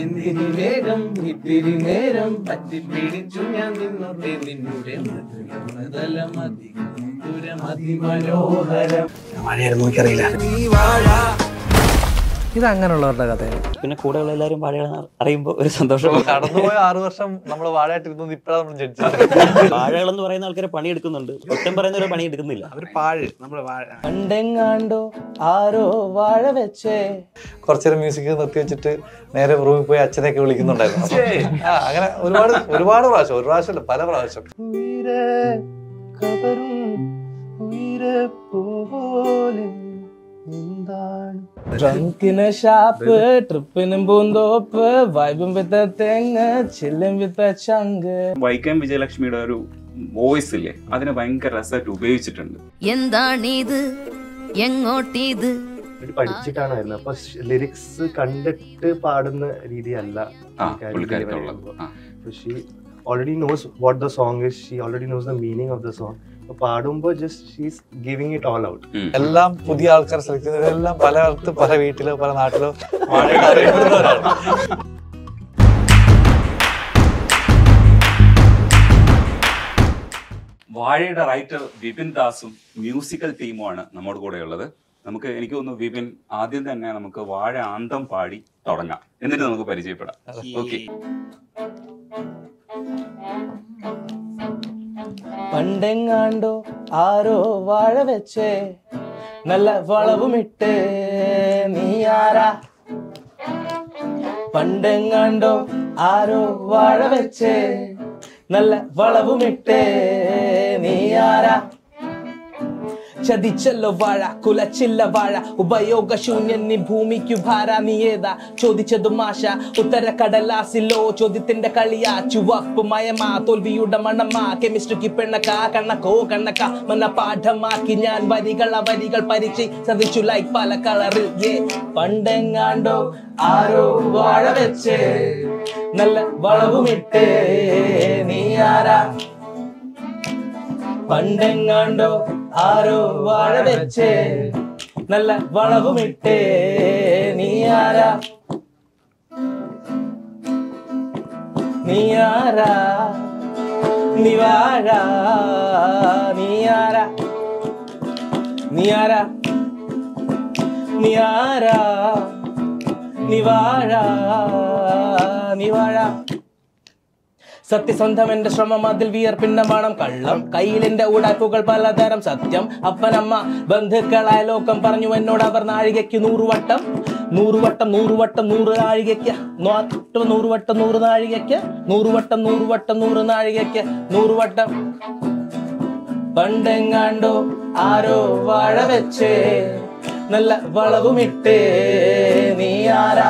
എന്തിനു വേഗം ഇത്തിരി നേരം പറ്റി പിടിച്ചു ഞാൻ നിന്നോട്ടെ നിന്നുടെ അതിമനോഹരം മഴയായിരുന്നു എനിക്കറിയില്ല ഇത് അങ്ങനെയുള്ളവരുടെ കഥയാണ് പിന്നെ കൂടെയുള്ള എല്ലാവരും വാഴകൾ അറിയുമ്പോൾ ഒരു സന്തോഷം കടന്നുപോയ ആറു വർഷം നമ്മൾ വാഴയായിട്ടിരുന്നത് ഇപ്പഴാണ് നമ്മൾ ജഡ്ജ് വാഴകൾ എന്ന് പറയുന്ന ആൾക്കാർ പണിയെടുക്കുന്നുണ്ട് ഒറ്റം പറയുന്ന ഒരു പണി എടുക്കുന്നില്ല അവര് പാഴ് നമ്മള് വാഴ പണ്ടെങ്ങാണ്ടോ ആരോ വാഴ വെച്ചേ കുറച്ചേരം മ്യൂസിക് നിർത്തി വെച്ചിട്ട് നേരെ റൂമിൽ പോയി അച്ഛനെയൊക്കെ വിളിക്കുന്നുണ്ടായിരുന്നു അപ്പൊ, ആ, അങ്ങനെ ഒരുപാട് ഒരുപാട് പ്രാവശ്യം ഒരു പ്രാവശ്യമല്ല പല പ്രാവശ്യം ഉയരെ കവരും ഉയരെ പോലെ എന്താണ് ഡ്രങ്കിന് ഷാപ്പ് ട്രിപ്പിനും പൂന്തോപ്പ് വൈബും വിത്ത തെങ്ങ് ചില്ലും വിത്ത ചങ്ക് വൈക്കം വിജയലക്ഷ്മിയുടെ ഒരു വോയിസ് ഇല്ലേ അതിനെ ഭയങ്കര രസമായിട്ട് ഉപയോഗിച്ചിട്ടുണ്ട് എന്താണിത് എങ്ങോട്ടിത് ഇത് പഠിച്ചിട്ടാണ് വരുന്നത് അപ്പൊ ലിറിക്സ് കണ്ടിട്ട് പാടുന്ന രീതിയല്ല ആ പുള്ളിക്കാരിക്കുള്ളത് ആ she already knows what the song is she already knows the meaning of the song അപ്പൊ പാടുമ്പോൾ just she's giving it all out ഉം. എല്ലാം പുതിയ ആൾക്കാർ സെലക്ട് ചെയ്യുന്നതെല്ലാം പലയിടത്ത് പല വീട്ടിലോ പല നാട്ടിലോ വാഴകൾ അറിയപ്പെടുന്നവരാണ് വാഴയുടെ റൈറ്റർ വിപിൻ ദാസും മ്യൂസിക്കൽ ടീമുമാണ് നമ്മുടെ കൂടെ ഉള്ളത് നമുക്ക് എനിക്ക് തോന്നുന്നു വിപിൻ ആദ്യം തന്നെ നമുക്ക് വാഴ ആന്തം പാടി തുടങ്ങാം എന്നിട്ട് നമുക്ക് പരിചയപ്പെടാം ഓക്കെ പണ്ടെങ്ങാണ്ടോ ആരോ വാഴ വെച്ചേ നല്ല വളവുമിട്ട് നീ ആരാ പണ്ടെങ്ങാണ്ടോ ആരോ വാഴ വെച്ചേ നല്ല വളവുമിട്ട് നീ ആരാ ചതിച്ചല്ലോ വാഴ കുലച്ചില്ല വാഴ ഉപയോഗശൂന്യൻ നീ ഭൂമിക്കു ഭാര നീ ഏതാ ചോദിച്ചതു മാഷ ഉത്തര കടലാസിലോ ചോദ്യത്തിന്റെ കളിയാ ചുവപ്പ് മയമാ തോൽവിയുടെ മണമാ കെമിസ്ട്രിക്ക് പെണ്ണക്ക കണ്ണക്കോ കണ്ണക്ക മന പാഠമാക്കി ഞാൻ വരികൾ ആ വരികൾ പരിചി സതിച്ചു ലൈക്ക് പല കളറിൽ ഏ പണ്ടെങ്ങാണ്ടോ ആരോ വാഴ വെച്ച് നല്ല വളവുമിട്ട് നീ ആരാ പണ്ടെങ്ങാണ്ടോ ആരോ വാഴ വെച്ച് നല്ല വളവുമിട്ട് നീ ആരാ നീ ആരാ നീ വാഴ നീ ആരാ നീ ആരാ നീ ആരാ നീ വാഴ നീ വാഴ സത്യസന്ധം എന്റെ ശ്രമം അതിൽ വിയർപ്പിന്ന മണം കള്ളം കയ്യിലെന്റെ ഉടായ്പുകൾ പലതരം സത്യം അപ്പനമ്മ ബന്ധുക്കളായ ലോകം പറഞ്ഞു എന്നോട് അവർ നാഴികയ്ക്ക് നൂറുവട്ടം നൂറുവട്ടം നൂറുവട്ടം നൂറ് നാഴികയ്ക്ക് നോട്ട് നൂറുവട്ടം നൂറ് നാഴികയ്ക്ക് നൂറുവട്ടം നൂറുവട്ടം നൂറ് നാഴികയ്ക്ക് നൂറുവട്ടം പണ്ടെങ്ങാണ്ടോ ആരോ വാഴ വെച്ച് നല്ല വളവുമിട്ട് നീ ആരാ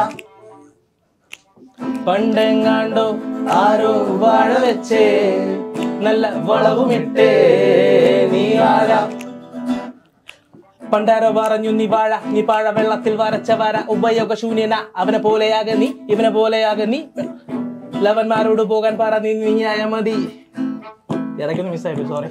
പണ്ടെങ്ങാണ്ടോ ആരോ വാഴ വെച്ച് നല്ല വളവുമിട്ട് നീ ആരാ പണ്ടാരോ പറഞ്ഞു നീ വാഴ നീ പാഴ വെള്ളത്തിൽ വരച്ച വര ഉപയോഗശൂന്യന അവനെ പോലെയാകെ നീ ഇവനെ പോലെയാകെ നീ ലവന്മാരോട് പോകാൻ പറ നീ നീയായ മതി ഇറക്കുന്നു മിസ്സായി സോറി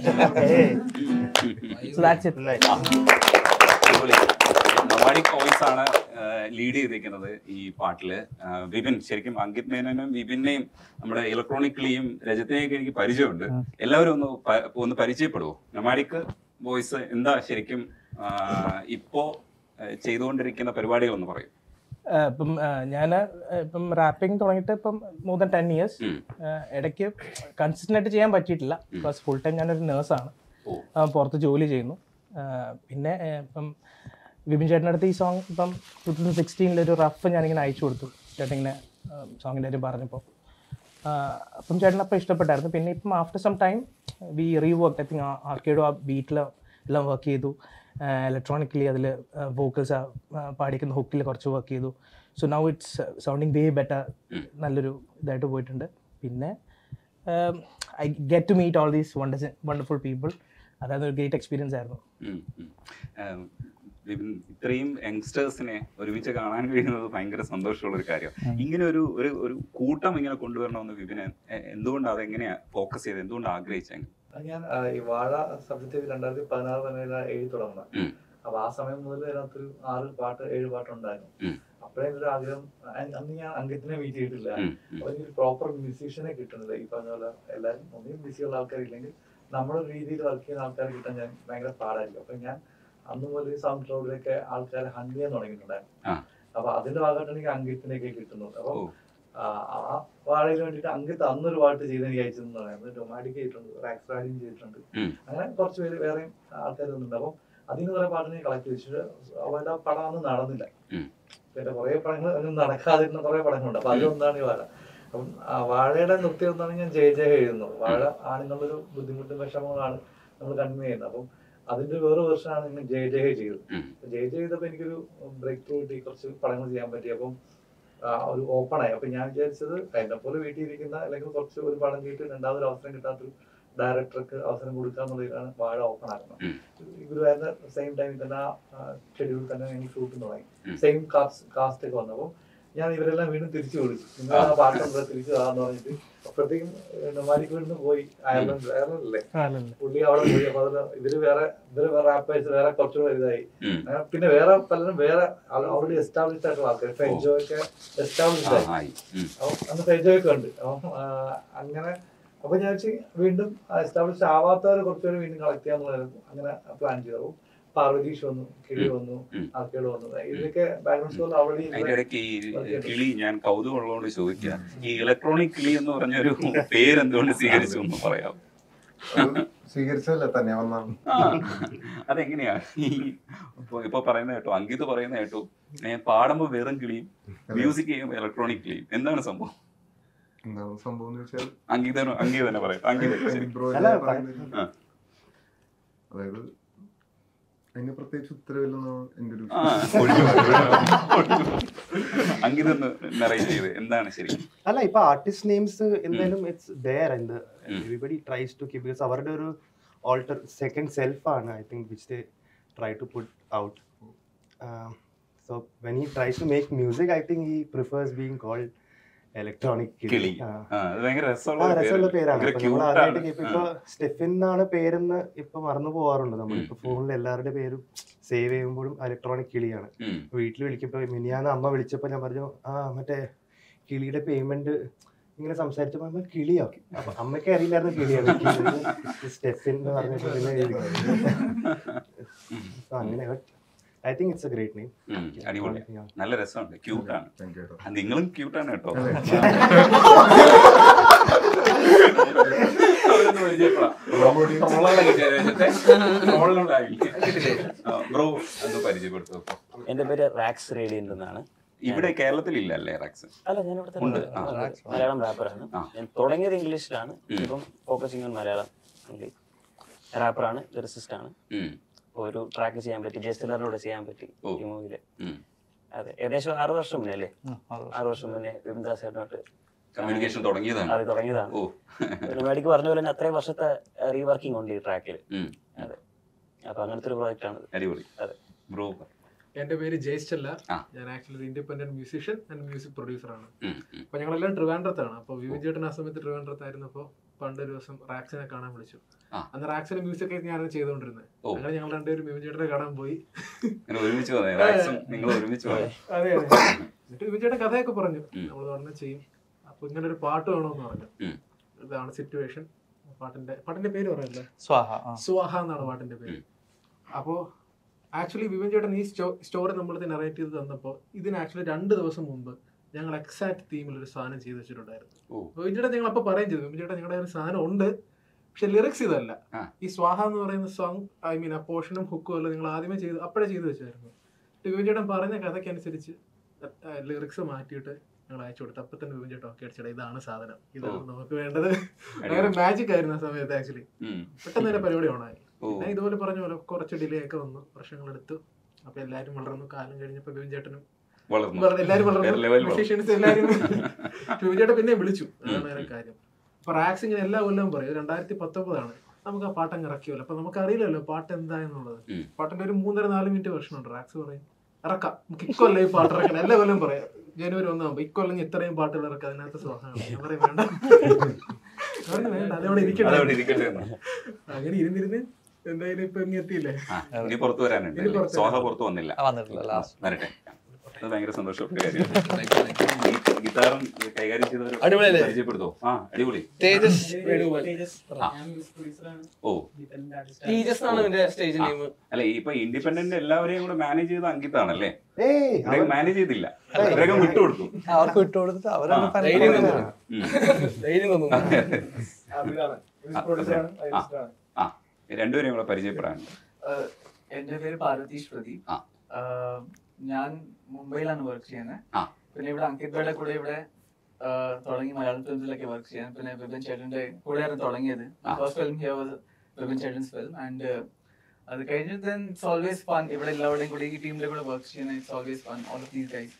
നവാഡിക് വോയിസ് ആണ് ലീഡ് ചെയ്തിരിക്കുന്നത് ഈ പാട്ടില് ആ, വിപിൻ ശരിക്കും അങ്കിത് മേനോനും വിപിനെയും നമ്മുടെ ഇലക്ട്രോണിക്കലിയും രജത്തിനെയൊക്കെ എനിക്ക് പരിചയമുണ്ട് എല്ലാവരും ഒന്ന് പ- ഒന്ന് പരിചയപ്പെടുവോ നവാഡിക് വോയിസ് എന്താ ശരിക്കും ആ, ഇപ്പോ ആ, ചെയ്തുകൊണ്ടിരിക്കുന്ന പരിപാടികൾ ഒന്ന് പറയും ഇപ്പം ഞാൻ ഇപ്പം റാപ്പിംഗ് തുടങ്ങിയിട്ട് ഇപ്പം മോർ ദാൻ ടെൻ ഇയേഴ്സ് ഉം. ഇടയ്ക്ക് കൺസിസ്റ്റൻ്റ് ആയിട്ട് ചെയ്യാൻ പറ്റിയിട്ടില്ല ബിക്കോസ് ഫുൾ ടൈം ഞാനൊരു നേഴ്സാണ് ഓ. പുറത്ത് ജോലി ചെയ്യുന്നു ആ, പിന്നെ ആ, ഇപ്പം വിപിൻ ചേട്ടൻ്റെ അടുത്ത് ഈ സോങ് ഇപ്പം ടു തൗസൻഡ് സിക്സ്റ്റീനിൽ ഒരു റഫ് ഞാനിങ്ങനെ അയച്ചു കൊടുത്തു ചേട്ടൻ ഇങ്ങനെ സോങ്ങിൻ്റെ കാര്യം പറഞ്ഞപ്പോൾ അപ്പം ചേട്ടൻ അപ്പം ഇഷ്ടപ്പെട്ടായിരുന്നു പിന്നെ ഇപ്പം after some time we rework I think ആർക്കേഡോ ആ ബീറ്റിൽ എല്ലാം വർക്ക് ചെയ്തു ഇലക്ട്രോണിക്കലി അതിൽ വോക്കൽസ് പാടിക്കുന്ന ഹുക്കിൽ കുറച്ച് വർക്ക് ചെയ്തു so now it's sounding way better നല്ലൊരു ഇതായിട്ട് പോയിട്ടുണ്ട് പിന്നെ I get to meet all these wonders wonderful people അതായത് ഒരു ഗ്രേറ്റ് എക്സ്പീരിയൻസ് ആയിരുന്നു ഉം, ഉം. ആം, വിപിൻ, ഇത്രയും യങ്സ്റ്റേഴ്സിനെ ഒരുമിച്ച് കാണാൻ കഴിയുന്നത് ഭയങ്കര സന്തോഷമുള്ള ഒരു കാര്യം ഇങ്ങനെ ഒരു ഒരു ഒരു കൂട്ടം ഇങ്ങനെ കൊണ്ടുവരണമെന്ന് വിപിന് എ- എന്തുകൊണ്ട് അതെങ്ങനെയാ ഫോക്കസ് ചെയ്ത് എന്തുകൊണ്ട് ആഗ്രഹിച്ചെങ്കിൽ ഞാൻ ആ, ഈ വാഴ സബ്ജക്റ്റ് രണ്ടായിരത്തി പതിനാറ് പതിനേഴ് എഴുതി തുടങ്ങുന്നത് ഉം. അപ്പൊ ആ സമയം മുതൽ അതിനകത്തൊരു ആറ് പാട്ട് ഏഴ് പാട്ടുണ്ടായിരുന്നു ഉം. അപ്പോഴേ ഒരു ആഗ്രഹം അ- അന്ന് ഞാൻ അംഗത്തിനെ മീറ്റ് ചെയ്തിട്ടില്ല ഉം, ഉം. അപ്പൊ എനിക്ക് പ്രോപ്പർ മ്യൂസീഷ്യനെ കിട്ടുന്നില്ല ഈ പറഞ്ഞ പോലെ എല്ലാവരും ഒന്നിനും ബിസിയുള്ള ആൾക്കാരില്ലെങ്കിൽ നമ്മുടെ രീതിയിൽ വർക്ക് ചെയ്യുന്ന ആൾക്കാരെ കിട്ടാൻ ഞാൻ ഭയങ്കര പാടായിരിക്കും അപ്പൊ ഞാൻ അന്ന് മുതൽ സൗണ്ട് ക്ലൗഡിലൊക്കെ ആൾക്കാരെ ഹണ്ട് ചെയ്യാൻ തുടങ്ങിയിട്ടുണ്ടായിരുന്നു ആ. അപ്പൊ അതിന്റെ ഭാഗമായിട്ട് എനിക്ക് അങ്കിത്തിനെയൊക്കെ കിട്ടുന്നത് അപ്പൊ ഓ. ആ ആ വാഴയിൽ വേണ്ടിയിട്ട് അങ്കിത്ത് അന്നൊരു പാട്ട് ചെയ്ത് എനിക്ക് അയച്ചെന്ന് പറയുന്നത് ഡൊമാറ്റിക് ചെയ്തിട്ടുണ്ട് റാക്സ് റാഡിയും ചെയ്തിട്ടുണ്ട് ഉം. അങ്ങനെ കുറച്ച് പേര് വേറെയും ആൾക്കാർ വന്നിട്ടുണ്ട് അപ്പം അതിന് കുറെ പാട്ടിനെ കളക്ട് വെച്ചിട്ട് അവരുടെ ആ പടം ഒന്നും നടന്നില്ല ഉം. പിന്നെ കുറെ പടങ്ങൾ ഒന്നും നടക്കാതിരുന്ന കുറെ പടങ്ങളുണ്ട് അപ്പൊ അതിലൊന്നാണ് ഈ വാഴ അപ്പം ആ വാഴയുടെ നൃത്യം ഒന്നാണ് ഞാൻ ജയ ജയ എഴുതുന്നത് വാഴ ആണെന്നുള്ളൊരു ബുദ്ധിമുട്ടും വിഷമങ്ങളാണ് നമ്മൾ കൺവേ ചെയ്യുന്നത് അപ്പം അതിന്റെ വേറെ വെർഷനാണ് ഇങ്ങനെ ജയ ജയ ചെയ്തത് ഉം. ജയ ജയ ചെയ്തപ്പോൾ എനിക്കൊരു ബ്രേക്ക് ത്രൂ കിട്ടി കുറച്ച് പടങ്ങൾ ചെയ്യാൻ പറ്റി അപ്പം ആ, ഒരു ഓപ്പൺ ആയി അപ്പൊ ഞാൻ വിചാരിച്ചത് എന്നെ പോലെ വീട്ടിൽ ഇരിക്കുന്ന അല്ലെങ്കിൽ കുറച്ച് ഒരു പടം ചെയ്തിട്ട് രണ്ടാമതൊരു അവസരം കിട്ടാത്തൊരു ഡയറക്ടർക്ക് അവസരം കൊടുക്കുക എന്നുള്ളതിലാണ് വാഴ ഓപ്പൺ ആക്കുന്നത് ഉം. ഇവർ വരുന്ന സെയിം ടൈമിൽ തന്നെ ആ ഷെഡ്യൂൾ തന്നെ എനിക്ക് ഷൂട്ടിംഗ് തുടങ്ങി ഉം. സെയിം കാസ്റ്റ് കാസ്റ്റ് ഒക്കെ വന്നപ്പോൾ ഞാൻ ഇവരെല്ലാം വീണ്ടും തിരിച്ചു വിളിച്ചു നിങ്ങൾ ആ പാട്ടുണ്ട് തിരിച്ചു വരാന്ന് പറഞ്ഞിട്ട് അപ്പോഴത്തേക്കും നൊമാലിക്ക് വീണ്ടും പോയി അയർലൻഡ് അയർലൻഡല്ലേ അല്ലല്ല പുള്ളി അവിടെ പോയി അപ്പൊ അതില് ഇവര് വേറെ ഇവര് വേറെ റാപ്പേഴ്സ് വേറെ കുറച്ച് വലുതായി ഉം. അങ്ങനെ പിന്നെ വേറെ പലരും വേറെ ഓൾറെഡി എസ്റ്റാബ്ലിഷ്ഡ് ആയിട്ടുള്ള ആൾക്കാർ ഫെൻജോ ഒക്കെ എസ്റ്റാബ്ലിഷ്ഡ് ആ, ആയി ആയി ഉം. അപ്പം അന്ന് ഫെൻജോ ഒക്കെ ഉണ്ട് അപ്പം ആ, അങ്ങനെ അപ്പൊ ഞാൻ വെച്ച് വീണ്ടും എസ്റ്റാബ്ലിഷ് ആവാത്തവരെ കുറച്ചുപേര് വീണ്ടും കളക്ട് ചെയ്യാന്നുള്ളതായിരുന്നു അങ്ങനെ പ്ലാൻ ചെയ്തു അപ്പം പാർവതീഷ് വന്നു കിളി വന്നു ഉം. ആർക്കേട് വന്നു ഇതിലൊക്കെ ബാക്ക്ഗ്രൗണ്ട് സ്കോർ ഓൾറെഡി അതിന്റെ ഇടയ്ക്ക് ഈ കിളി ഞാൻ കൗതുകമുള്ളതുകൊണ്ട് ചോദിക്കുക ഈ ഇലക്ട്രോണിക് കിളി എന്ന് പറഞ്ഞൊരു പേര് എന്തുകൊണ്ട് സ്വീകരിച്ചു എന്ന് പറയാം അത് സ്വീകരിച്ചതല്ലേ തന്നെ വന്നാണ് ആ, അതെങ്ങനെയാ ഈ ഇപ്പൊ ഇപ്പൊ പറയുന്ന കേട്ടോ അങ്കിത് പറയുന്ന കേട്ടോ ഞാൻ പാടുമ്പോ വെറും കിളിയും മ്യൂസിക് ചെയ്യുമ്പോൾ ഇലക്ട്രോണിക് കിളിയും എന്താണ് സംഭവം എന്താണ് സംഭവം എന്ന് വെച്ചാൽ അങ്കിത അങ്കിത് തന്നെ പറയാം അങ്കിത് ശരി. ബ്രോ അല്ല, പറയുന്നത് ആ. അതായത് അതിന് പ്രത്യേകിച്ച് ഉത്തരവില്ലെന്ന് എന്റെ ഒരു ആ, ഒഴിഞ്ഞു പോ, ഒഴിഞ്ഞു പോ. അങ്കിത് ഒന്ന് നറേറ്റ് ചെയ്ത് എന്താണ് ശരി അല്ല ഇപ്പൊ ആർട്ടിസ്റ്റ് നെയിംസ് എന്തായാലും ഇറ്റ്സ് ദയർ എന്ത് ഉം. Everybody tries to keep because അവരുടെ ഒരു ഓൾട്ടർ സെക്കൻഡ് സെൽഫ് ആണ് I think which they try to put out so when he tries to make music I think he prefers being called electronic Kili ആ, അത് ഭയങ്കര ആ രസമുള്ള രസമുള്ള പേര്. പേരാണ് ഭയങ്കര ഇപ്പൊ നമ്മൾ cute ആദ്യമായിട്ട് ആണ്. കേൾക്കും ഇപ്പൊ സ്റ്റെഫിൻ എന്നാണ് പേരെന്ന് ഇപ്പൊ മറന്നു പോവാറുണ്ട് നമ്മൾ ഇപ്പൊ ഉം. ഫോണിൽ എല്ലാവരുടെ പേരും സേവ് ചെയ്യുമ്പോഴും ഇലക്ട്രോണിക് കിളിയാണ് ഉം. വീട്ടിൽ വിളിക്കുമ്പോ മിനിയാന്ന് അമ്മ വിളിച്ചപ്പോ ഞാൻ പറഞ്ഞു ആ മറ്റേ കിളിയുടെ പേയ്മെന്റ് ഇങ്ങനെ സംസാരിച്ചപ്പോ അമ്മ കിളിയോ അപ്പൊ അമ്മയ്ക്ക് അറിയില്ലായിരുന്നു കിളിയാണ് സ്റ്റെഫിൻ എന്ന് പറഞ്ഞപ്പോ പിന്നെ എഴുതി. So അങ്ങനെ I think it's a great name ഉം, അടിപൊളി നല്ല രസമുണ്ട് ക്യൂട്ടാണ് താങ്ക് യു കേട്ടോ ആ, നിങ്ങളും ക്യൂട്ടാണ് കേട്ടോ ബ്രോ അത് പരിചയപ്പെടുത്തു എൻ്റെ പേര് റാക്സ് റേഡിയൻ്റ് എന്നാണ് ഇവിടെ കേരളത്തിലില്ല അല്ലേ റാക്സ് അല്ല ഞാൻ ഇവിടെ ഉണ്ട്. തന്നെ ആ. മലയാളം റാപ്പറാണ് ആ. ഞാൻ തുടങ്ങിയത് ഇംഗ്ലീഷിലാണ് ഉം. ഇപ്പം ഫോക്കസിങ് ഓൺ മലയാളം റാപ്പറാണ് ലിറിസിസ്റ്റ് ആണ് ഉം, ഇപ്പൊ ഒരു ട്രാക്ക് ചെയ്യാൻ പറ്റി ജയസ്ഥലറിലൂടെ ചെയ്യാൻ പറ്റി ഓ. ഈ മൂവിയില് ഉം. അതെ ഏകദേശം ആറ് വർഷം മുന്നേ അല്ലേ ആറ് വർഷം മുന്നേ വിംദാസ് ചേട്ടനോട്ട് കമ്മ്യൂണിക്കേഷൻ തുടങ്ങിയതാണ് അത് തുടങ്ങിയതാണ് ഓ മേടിക്ക് പറഞ്ഞ പോലെ തന്നെ അത്രയും വർഷത്തെ റീവർക്കിംഗ് ഉണ്ട് ഈ ട്രാക്കിൽ ഉം, അതെ അപ്പൊ അങ്ങനത്തെ ഒരു പ്രോജക്റ്റ് ആണ് അടിപൊളി അതെ. ബ്രോ എന്റെ പേര് ജയ്സ് ചെല്ലാർ ആ. ഞാൻ ആക്ച്വലി ഒരു independent musician and music producer ആണ് ഉം, ഉം. അപ്പൊ ഞങ്ങളെല്ലാം ട്രിവാൻഡ്രത്താണ് അപ്പൊ വിവിൻ ചേട്ടൻ ആ സമയത്ത് ട്രിവാൻഡ്രത്തായിരുന്നപ്പോ പണ്ട് ഒരു ദിവസം റാക്സിനെ കാണാൻ വിളിച്ചു ആ. അന്ന് റാക്സിന്റെ മ്യൂസിക് ഒക്കെ ഞാനാണ് ചെയ്തുകൊണ്ടിരുന്നത് ഓ. അങ്ങനെ ഞങ്ങൾ രണ്ടുപേരും വിവിൻ ചേട്ടനെ കാണാൻ പോയി അങ്ങനെ ഒരുമിച്ച് പോന്നെ റാക്സും നിങ്ങൾ ഒരുമിച്ച് പോയെ അതെ അതെ എന്നിട്ട് വിവിൻ ചേട്ടൻ കഥയൊക്കെ പറഞ്ഞു ഉം. നമ്മൾ ഉടനെ ചെയ്യും അപ്പൊ ഇങ്ങനെ ഒരു പാട്ട് വേണമെന്ന് പറഞ്ഞു ഉം. ഇതാണ് സിറ്റുവേഷൻ പാട്ടിന്റെ പാട്ടിന്റെ പേര് പറയല്ലേ സ്വാഹ ആ സ്വാഹ എന്നാണ് പാട്ടിന്റെ പേര് ഉം. അപ്പോ ആക്ച്വലി വിവൻ ചേട്ടൻ ഈ സ്റ്റോറി നമ്മളത് നറേറ്റ് ചെയ്ത് തന്നപ്പോൾ ഇതിന് ആക്ച്വലി രണ്ട് ദിവസം മുമ്പ് ഞങ്ങൾ എക്സാക്ട് തീമിൽ ഒരു സാധനം ചെയ്ത് വെച്ചിട്ടുണ്ടായിരുന്നു ഓ. വിവൻ ചേട്ടൻ ഞങ്ങൾ അപ്പോൾ പറയും ചെയ്തു വിവൻ ചേട്ടൻ ഞങ്ങളുടെ ഒരു സാധനം ഉണ്ട് പക്ഷെ ലിറിക്സ് ഇതല്ല ആ. ഈ സ്വാഹ എന്ന് പറയുന്ന സോങ് ഐ മീൻ ആ പോർഷനും ഹുക്കും എല്ലാം നിങ്ങൾ ആദ്യമേ ചെയ്ത് അപ്പോഴേ ചെയ്ത് വെച്ചായിരുന്നു വിവൻ ചേട്ടൻ പറഞ്ഞ കഥയ്ക്കനുസരിച്ച് ലിറിക്സ് മാറ്റിയിട്ട് ഞങ്ങൾ അയച്ചു കൊടുത്തു അപ്പൊ തന്നെ വിവൻ ചേട്ടൻ ഓക്കെ അടിച്ചടാ ഇതാണ് സാധനം ഇതാണ് നമുക്ക് വേണ്ടത് ഭയങ്കര മാജിക് ആയിരുന്നു ആ സമയത്ത് ആക്ച്വലി ഉം. പെട്ടെന്ന് തന്നെ പരിപാടി ഓണായി ഓ പിന്നെ ഇതുപോലെ പറഞ്ഞ പോലെ കുറച്ച് ഡിലേ ഒക്കെ വന്നു വർഷങ്ങളെടുത്തു അപ്പൊ എല്ലാരും വളർന്നു കാലം കഴിഞ്ഞപ്പോ ബിബിൻ ചേട്ടനും വളർന്നു വളർന്നു, എല്ലാരും വേറെ വളർന്നു level വളർന്നു. musicians എല്ലാരും ബിബിൻ ചേട്ടൻ പിന്നെ വിളിച്ചു അതാണ് വേറെ കാര്യം അപ്പൊ റാക്സ് ഇങ്ങനെ എല്ലാ കൊല്ലവും പറയും ഇത് രണ്ടായിരത്തി പത്തൊമ്പതാണ് നമുക്ക് ആ പാട്ട് അങ്ങ് ഇറക്കിയല്ലോ അപ്പൊ നമുക്ക് അറിയില്ലല്ലോ പാട്ട് എന്താ എന്നുള്ളത് ഉം. പാട്ടിന്റെ ഒരു മൂന്നര നാല് മിനിറ്റ് വെർഷൻ ഉണ്ട് റാക്സ് പറയും ഇറക്കാം നമുക്ക് ഇക്കൊല്ലം ഈ പാട്ട് ഇറക്കണം എല്ലാ കൊല്ലം പറയാം ജനുവരി ഒന്നാകുമ്പോ ഇക്കൊല്ലം ഇത്രയും പാട്ടുകൾ ഇറക്കാം അതിനകത്ത് സ്വാഹമാണ് ഞാൻ പറയും വേണ്ട പറഞ്ഞു, വേണ്ട അതവിടെ ഇരിക്കട്ടെ അതവിടെ ഇരിക്കട്ടെ എന്ന്. അങ്ങനെ ഇരുന്നിരുന്ന് എന്തായാലും ഇപ്പൊ ഇങ്ങ് എത്തിയില്ലേ ആ, ഇനി പുറത്തു വരാനുണ്ട് ഇനി പുറത്ത് സോഹ വരാനുണ്ട്. പുറത്തു വന്നില്ല വന്നിട്ടില്ല ലാസ്റ്റ് വരട്ടെ അത് ഭയങ്കര സന്തോഷപ്പെട്ട കാര്യമാണ് ഈ ഗിറ്റാറും കൈകാര്യം ചെയ്തവർ അടിപൊളിയല്ലേ? പരിചയപ്പെടുത്തോ ആ അടിപൊളി തേജസ് വേണുഗോപാൽ ആ. ഓ തേജസ് ആണ് എന്റെ സ്റ്റേജ് നെയിം അല്ല ഇപ്പൊ ഇൻഡിപെൻഡന്റ് എല്ലാവരെയും കൂടെ മാനേജ് ചെയ്ത അങ്കിത്താണല്ലേ ഏയ് ഇവരൊക്കെ മാനേജ് ചെയ്തില്ല ഇവരൊക്കെ വിട്ടുകൊടുത്തു അവർക്ക് വിട്ടുകൊടുത്തിട്ട് അവരാണ് ആ. ധൈര്യം തന്നു ഉം. ധൈര്യം തന്നു അഭിരാമൻ ആ, പ്രൊഡ്യൂസറാണ് ആ. ആ രണ്ടുപേരെയും കൂടെ പരിചയപ്പെടാനുണ്ട് ഏഹ് എന്റെ പേര് പാർവതീഷ് പ്രദീപ് ആ. ഏഹ് ഞാൻ മുംബൈയിലാണ് വർക്ക് ചെയ്യുന്നത് ആ. പിന്നെ ഇവിടെ അങ്കിത് ബേടെ കൂടെ ഇവിടെ ഏഹ് തുടങ്ങി മലയാളം ഫിലിംസിലൊക്കെ വർക്ക് ചെയ്യാൻ പിന്നെ വിപിൻ ചേട്ടന്റെ കൂടെയാണ് തുടങ്ങിയത് ആ. First film here was Vipin ചേട്ടൻസ് ഫിലിം ആൻഡ് അത് കഴിഞ്ഞ് ദെൻ ഇറ്റ്സ് ഓൾവേസ് ഫൺ ഇവിടെ എല്ലാവരുടെയും കൂടി ഈ ടീമിന്റെ കൂടെ വർക്ക് ചെയ്യുന്ന it's always fun all of these guys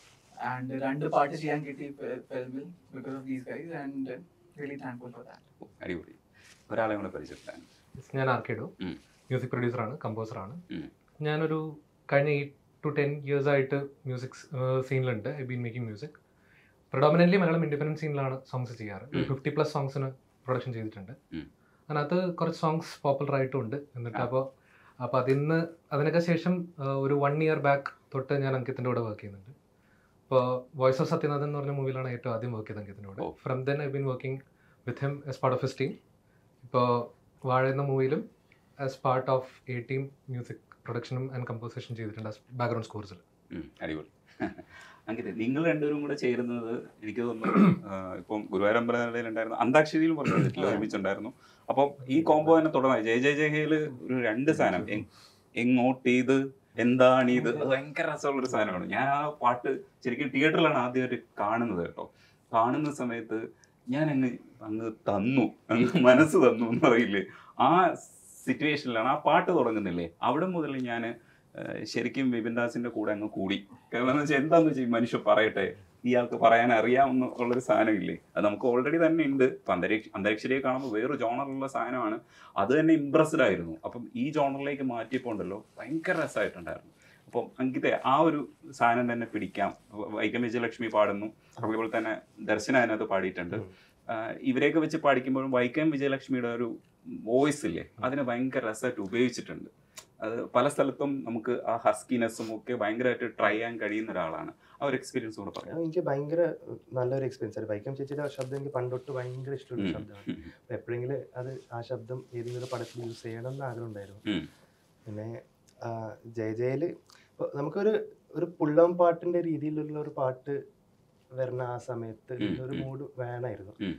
and രണ്ട് പാട്ട് ചെയ്യാൻ കിട്ടി ഫിലിമിൽ because of these guys and really thankful for that ഓ, അടിപൊളി ഒരാളെ കൂടെ പരിചയപ്പെടാൻ ഞാൻ ആർക്കേഡോ ഉം. മ്യൂസിക് പ്രൊഡ്യൂസറാണ് കമ്പോസറാണ് ഉം. ഞാനൊരു കഴിഞ്ഞ എയ്റ്റ് ടു ടെൻ ഇയേഴ്സ് ആയിട്ട് മ്യൂസിക് സീനിലുണ്ട് I been making music predominantly Malayalam independent സീനിലാണ് സോങ്സ് ചെയ്യാറ് ഉം. ഫിഫ്റ്റി പ്ലസ് സോങ്സിന് പ്രൊഡക്ഷൻ ചെയ്തിട്ടുണ്ട് ഉം. അതിനകത്ത് കുറച്ച് സോങ്സ് പോപ്പുലർ ആയിട്ടുണ്ട് എന്നിട്ട് ആ. അപ്പോൾ അപ്പോൾ അതിന്ന് അതിനൊക്കെ ശേഷം ആ, ഒരു വൺ ഇയർ ബാക്ക് തൊട്ട് ഞാൻ അങ്കിത്തിൻ്റെ കൂടെ വർക്ക് ചെയ്യുന്നുണ്ട് ഇപ്പോൾ വോയിസ് ഓഫ് സത്യനാഥൻ എന്ന് പറഞ്ഞ മൂവിയിലാണ് ഏറ്റവും ആദ്യം വർക്ക് ചെയ്തത് അങ്കിത്തിൻ്റെ കൂടെ ഓ. From then I been working with him as part of his team ഇപ്പോൾ വാഴ എന്ന മൂവിയിലും as part of a team music പ്രൊഡക്ഷനും ആൻഡ് കമ്പോസിഷൻ ചെയ്തിട്ടുണ്ട് ബാക്ക്ഗ്രൗണ്ട് സ്കോർസിൽ ഉം, അടിപൊളി അങ്ങനെ നിങ്ങൾ രണ്ടുപേരും കൂടെ ചേരുന്നത് എനിക്ക് തോന്നുന്നു ആ, ഇപ്പം ഗുരുവായൂരമ്പലയിൽ ഉണ്ടായിരുന്നു അന്താക്ഷരിയിലും പറഞ്ഞു ചെയ്തിട്ടില്ല ഒരുമിച്ചുണ്ടായിരുന്നു അപ്പം ഈ കോംബോ തന്നെ തുടർന്നായി ജയ ജയ ജയഹയിൽ ഒരു രണ്ട് സാധനം എങ്- എങ്ങോട്ട് ഇത് എന്താണ് ഇത് അത് ഭയങ്കര രസമുള്ള ഒരു സാധനമാണ് ഞാൻ ആ പാട്ട് ശരിക്കും തിയേറ്ററിലാണ് ആദ്യമായിട്ട് കാണുന്നത് കേട്ടോ കാണുന്ന സമയത്ത് ഞാൻ അങ്ങ് അങ്ങ് തന്നു അങ്ങ് മനസ്സ് തന്നു എന്ന് പറയില്ലേ ആ സിറ്റുവേഷനിലാണ് ആ പാട്ട് തുടങ്ങുന്നില്ലേ അവിടെ മുതൽ ഞാൻ ശരിക്കും വിപിൻ ദാസിന്റെ കൂടെ അങ്ങ് കൂടി കാരണം എന്ന് വെച്ചാൽ എന്താന്ന് വെച്ചാൽ ഈ മനുഷ്യൻ പറയട്ടെ ഇയാൾക്ക് പറയാൻ അറിയാമെന്ന് ഉള്ളൊരു സാധനം ഇല്ലേ അത് നമുക്ക് ഓൾറെഡി തന്നെ ഉണ്ട് ഇപ്പൊ അന്തരീക്ഷ അന്തരീക്ഷരിയെ കാണുമ്പോൾ വേറൊരു ജോണറുള്ള സാധനമാണ് അത് തന്നെ ഇമ്പ്രസ്ഡ് ആയിരുന്നു അപ്പം ഈ ജോണറിലേക്ക് മാറ്റിയപ്പോൾ ഉണ്ടല്ലോ ഭയങ്കര രസമായിട്ടുണ്ടായിരുന്നു അപ്പം അങ്കിത്തെ ആ ഒരു സാധനം തന്നെ പിടിക്കാം വ- വൈക്കം വിജയലക്ഷ്മി പാടുന്നു അതുപോലെ തന്നെ ദർശന അതിനകത്ത് പാടിയിട്ടുണ്ട് ആഹ് ഇവരെയൊക്കെ വെച്ച് പാടിക്കുമ്പോഴും വൈക്കം വിജയലക്ഷ്മിയുടെ ഒരു വോയിസ് ഇല്ലേ അതിനെ ഭയങ്കര രസമായിട്ട് ഉപയോഗിച്ചിട്ടുണ്ട് അത് പല സ്ഥലത്തും നമുക്ക് ആ ഹസ്കിനെസ്സും ഒക്കെ ഭയങ്കരമായിട്ട് ട്രൈ ചെയ്യാൻ കഴിയുന്ന ഒരാളാണ് ആ ഒരു എക്സ്പീരിയൻസ് കൂടെ പറയാം എനിക്ക് ഭയങ്കര നല്ലൊരു എക്സ്പീരിയൻസ് ആണ് വൈക്കം ചേച്ചിയുടെ ആ ശബ്ദം എനിക്ക് പണ്ടൊട്ട് ഭയങ്കര ഇഷ്ടമുള്ള ഉം. ശബ്ദമാണ് അപ്പോൾ എപ്പോഴെങ്കിലും അത് ആ ശബ്ദം ഏതെങ്കിലും പടത്തിൽ യൂസ് ചെയ്യണം എന്ന് ആഗ്രഹം ഉണ്ടായിരുന്നു ഉം. പിന്നെ ആ, ജയ ജയല് ഇപ്പൊ നമുക്കൊരു ഒരു പുള്ളം പാട്ടിന്റെ രീതിയിലുള്ള ഒരു പാട്ട് വരുന്ന ആ സമയത്ത് ഉം, ഒരു ഉം. മൂഡ് വേണമായിരുന്നു ഉം.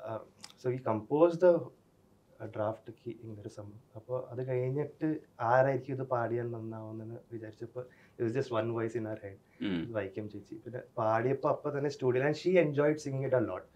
സോ ഈ കമ്പോസ് ദ ഡ്രാഫ്റ്റ് ഇങ്ങനൊരു സംഭവം അപ്പോൾ അത് കഴിഞ്ഞിട്ട് ആരായിരിക്കും ഇത് പാടിയാൽ നന്നാവുമെന്ന് വിചാരിച്ചപ്പോൾ it just one voice in our head ഉം. വൈക്കം ചേച്ചി പിന്നെ പാടിയപ്പോൾ അപ്പോൾ തന്നെ studio and she enjoyed singing it a lot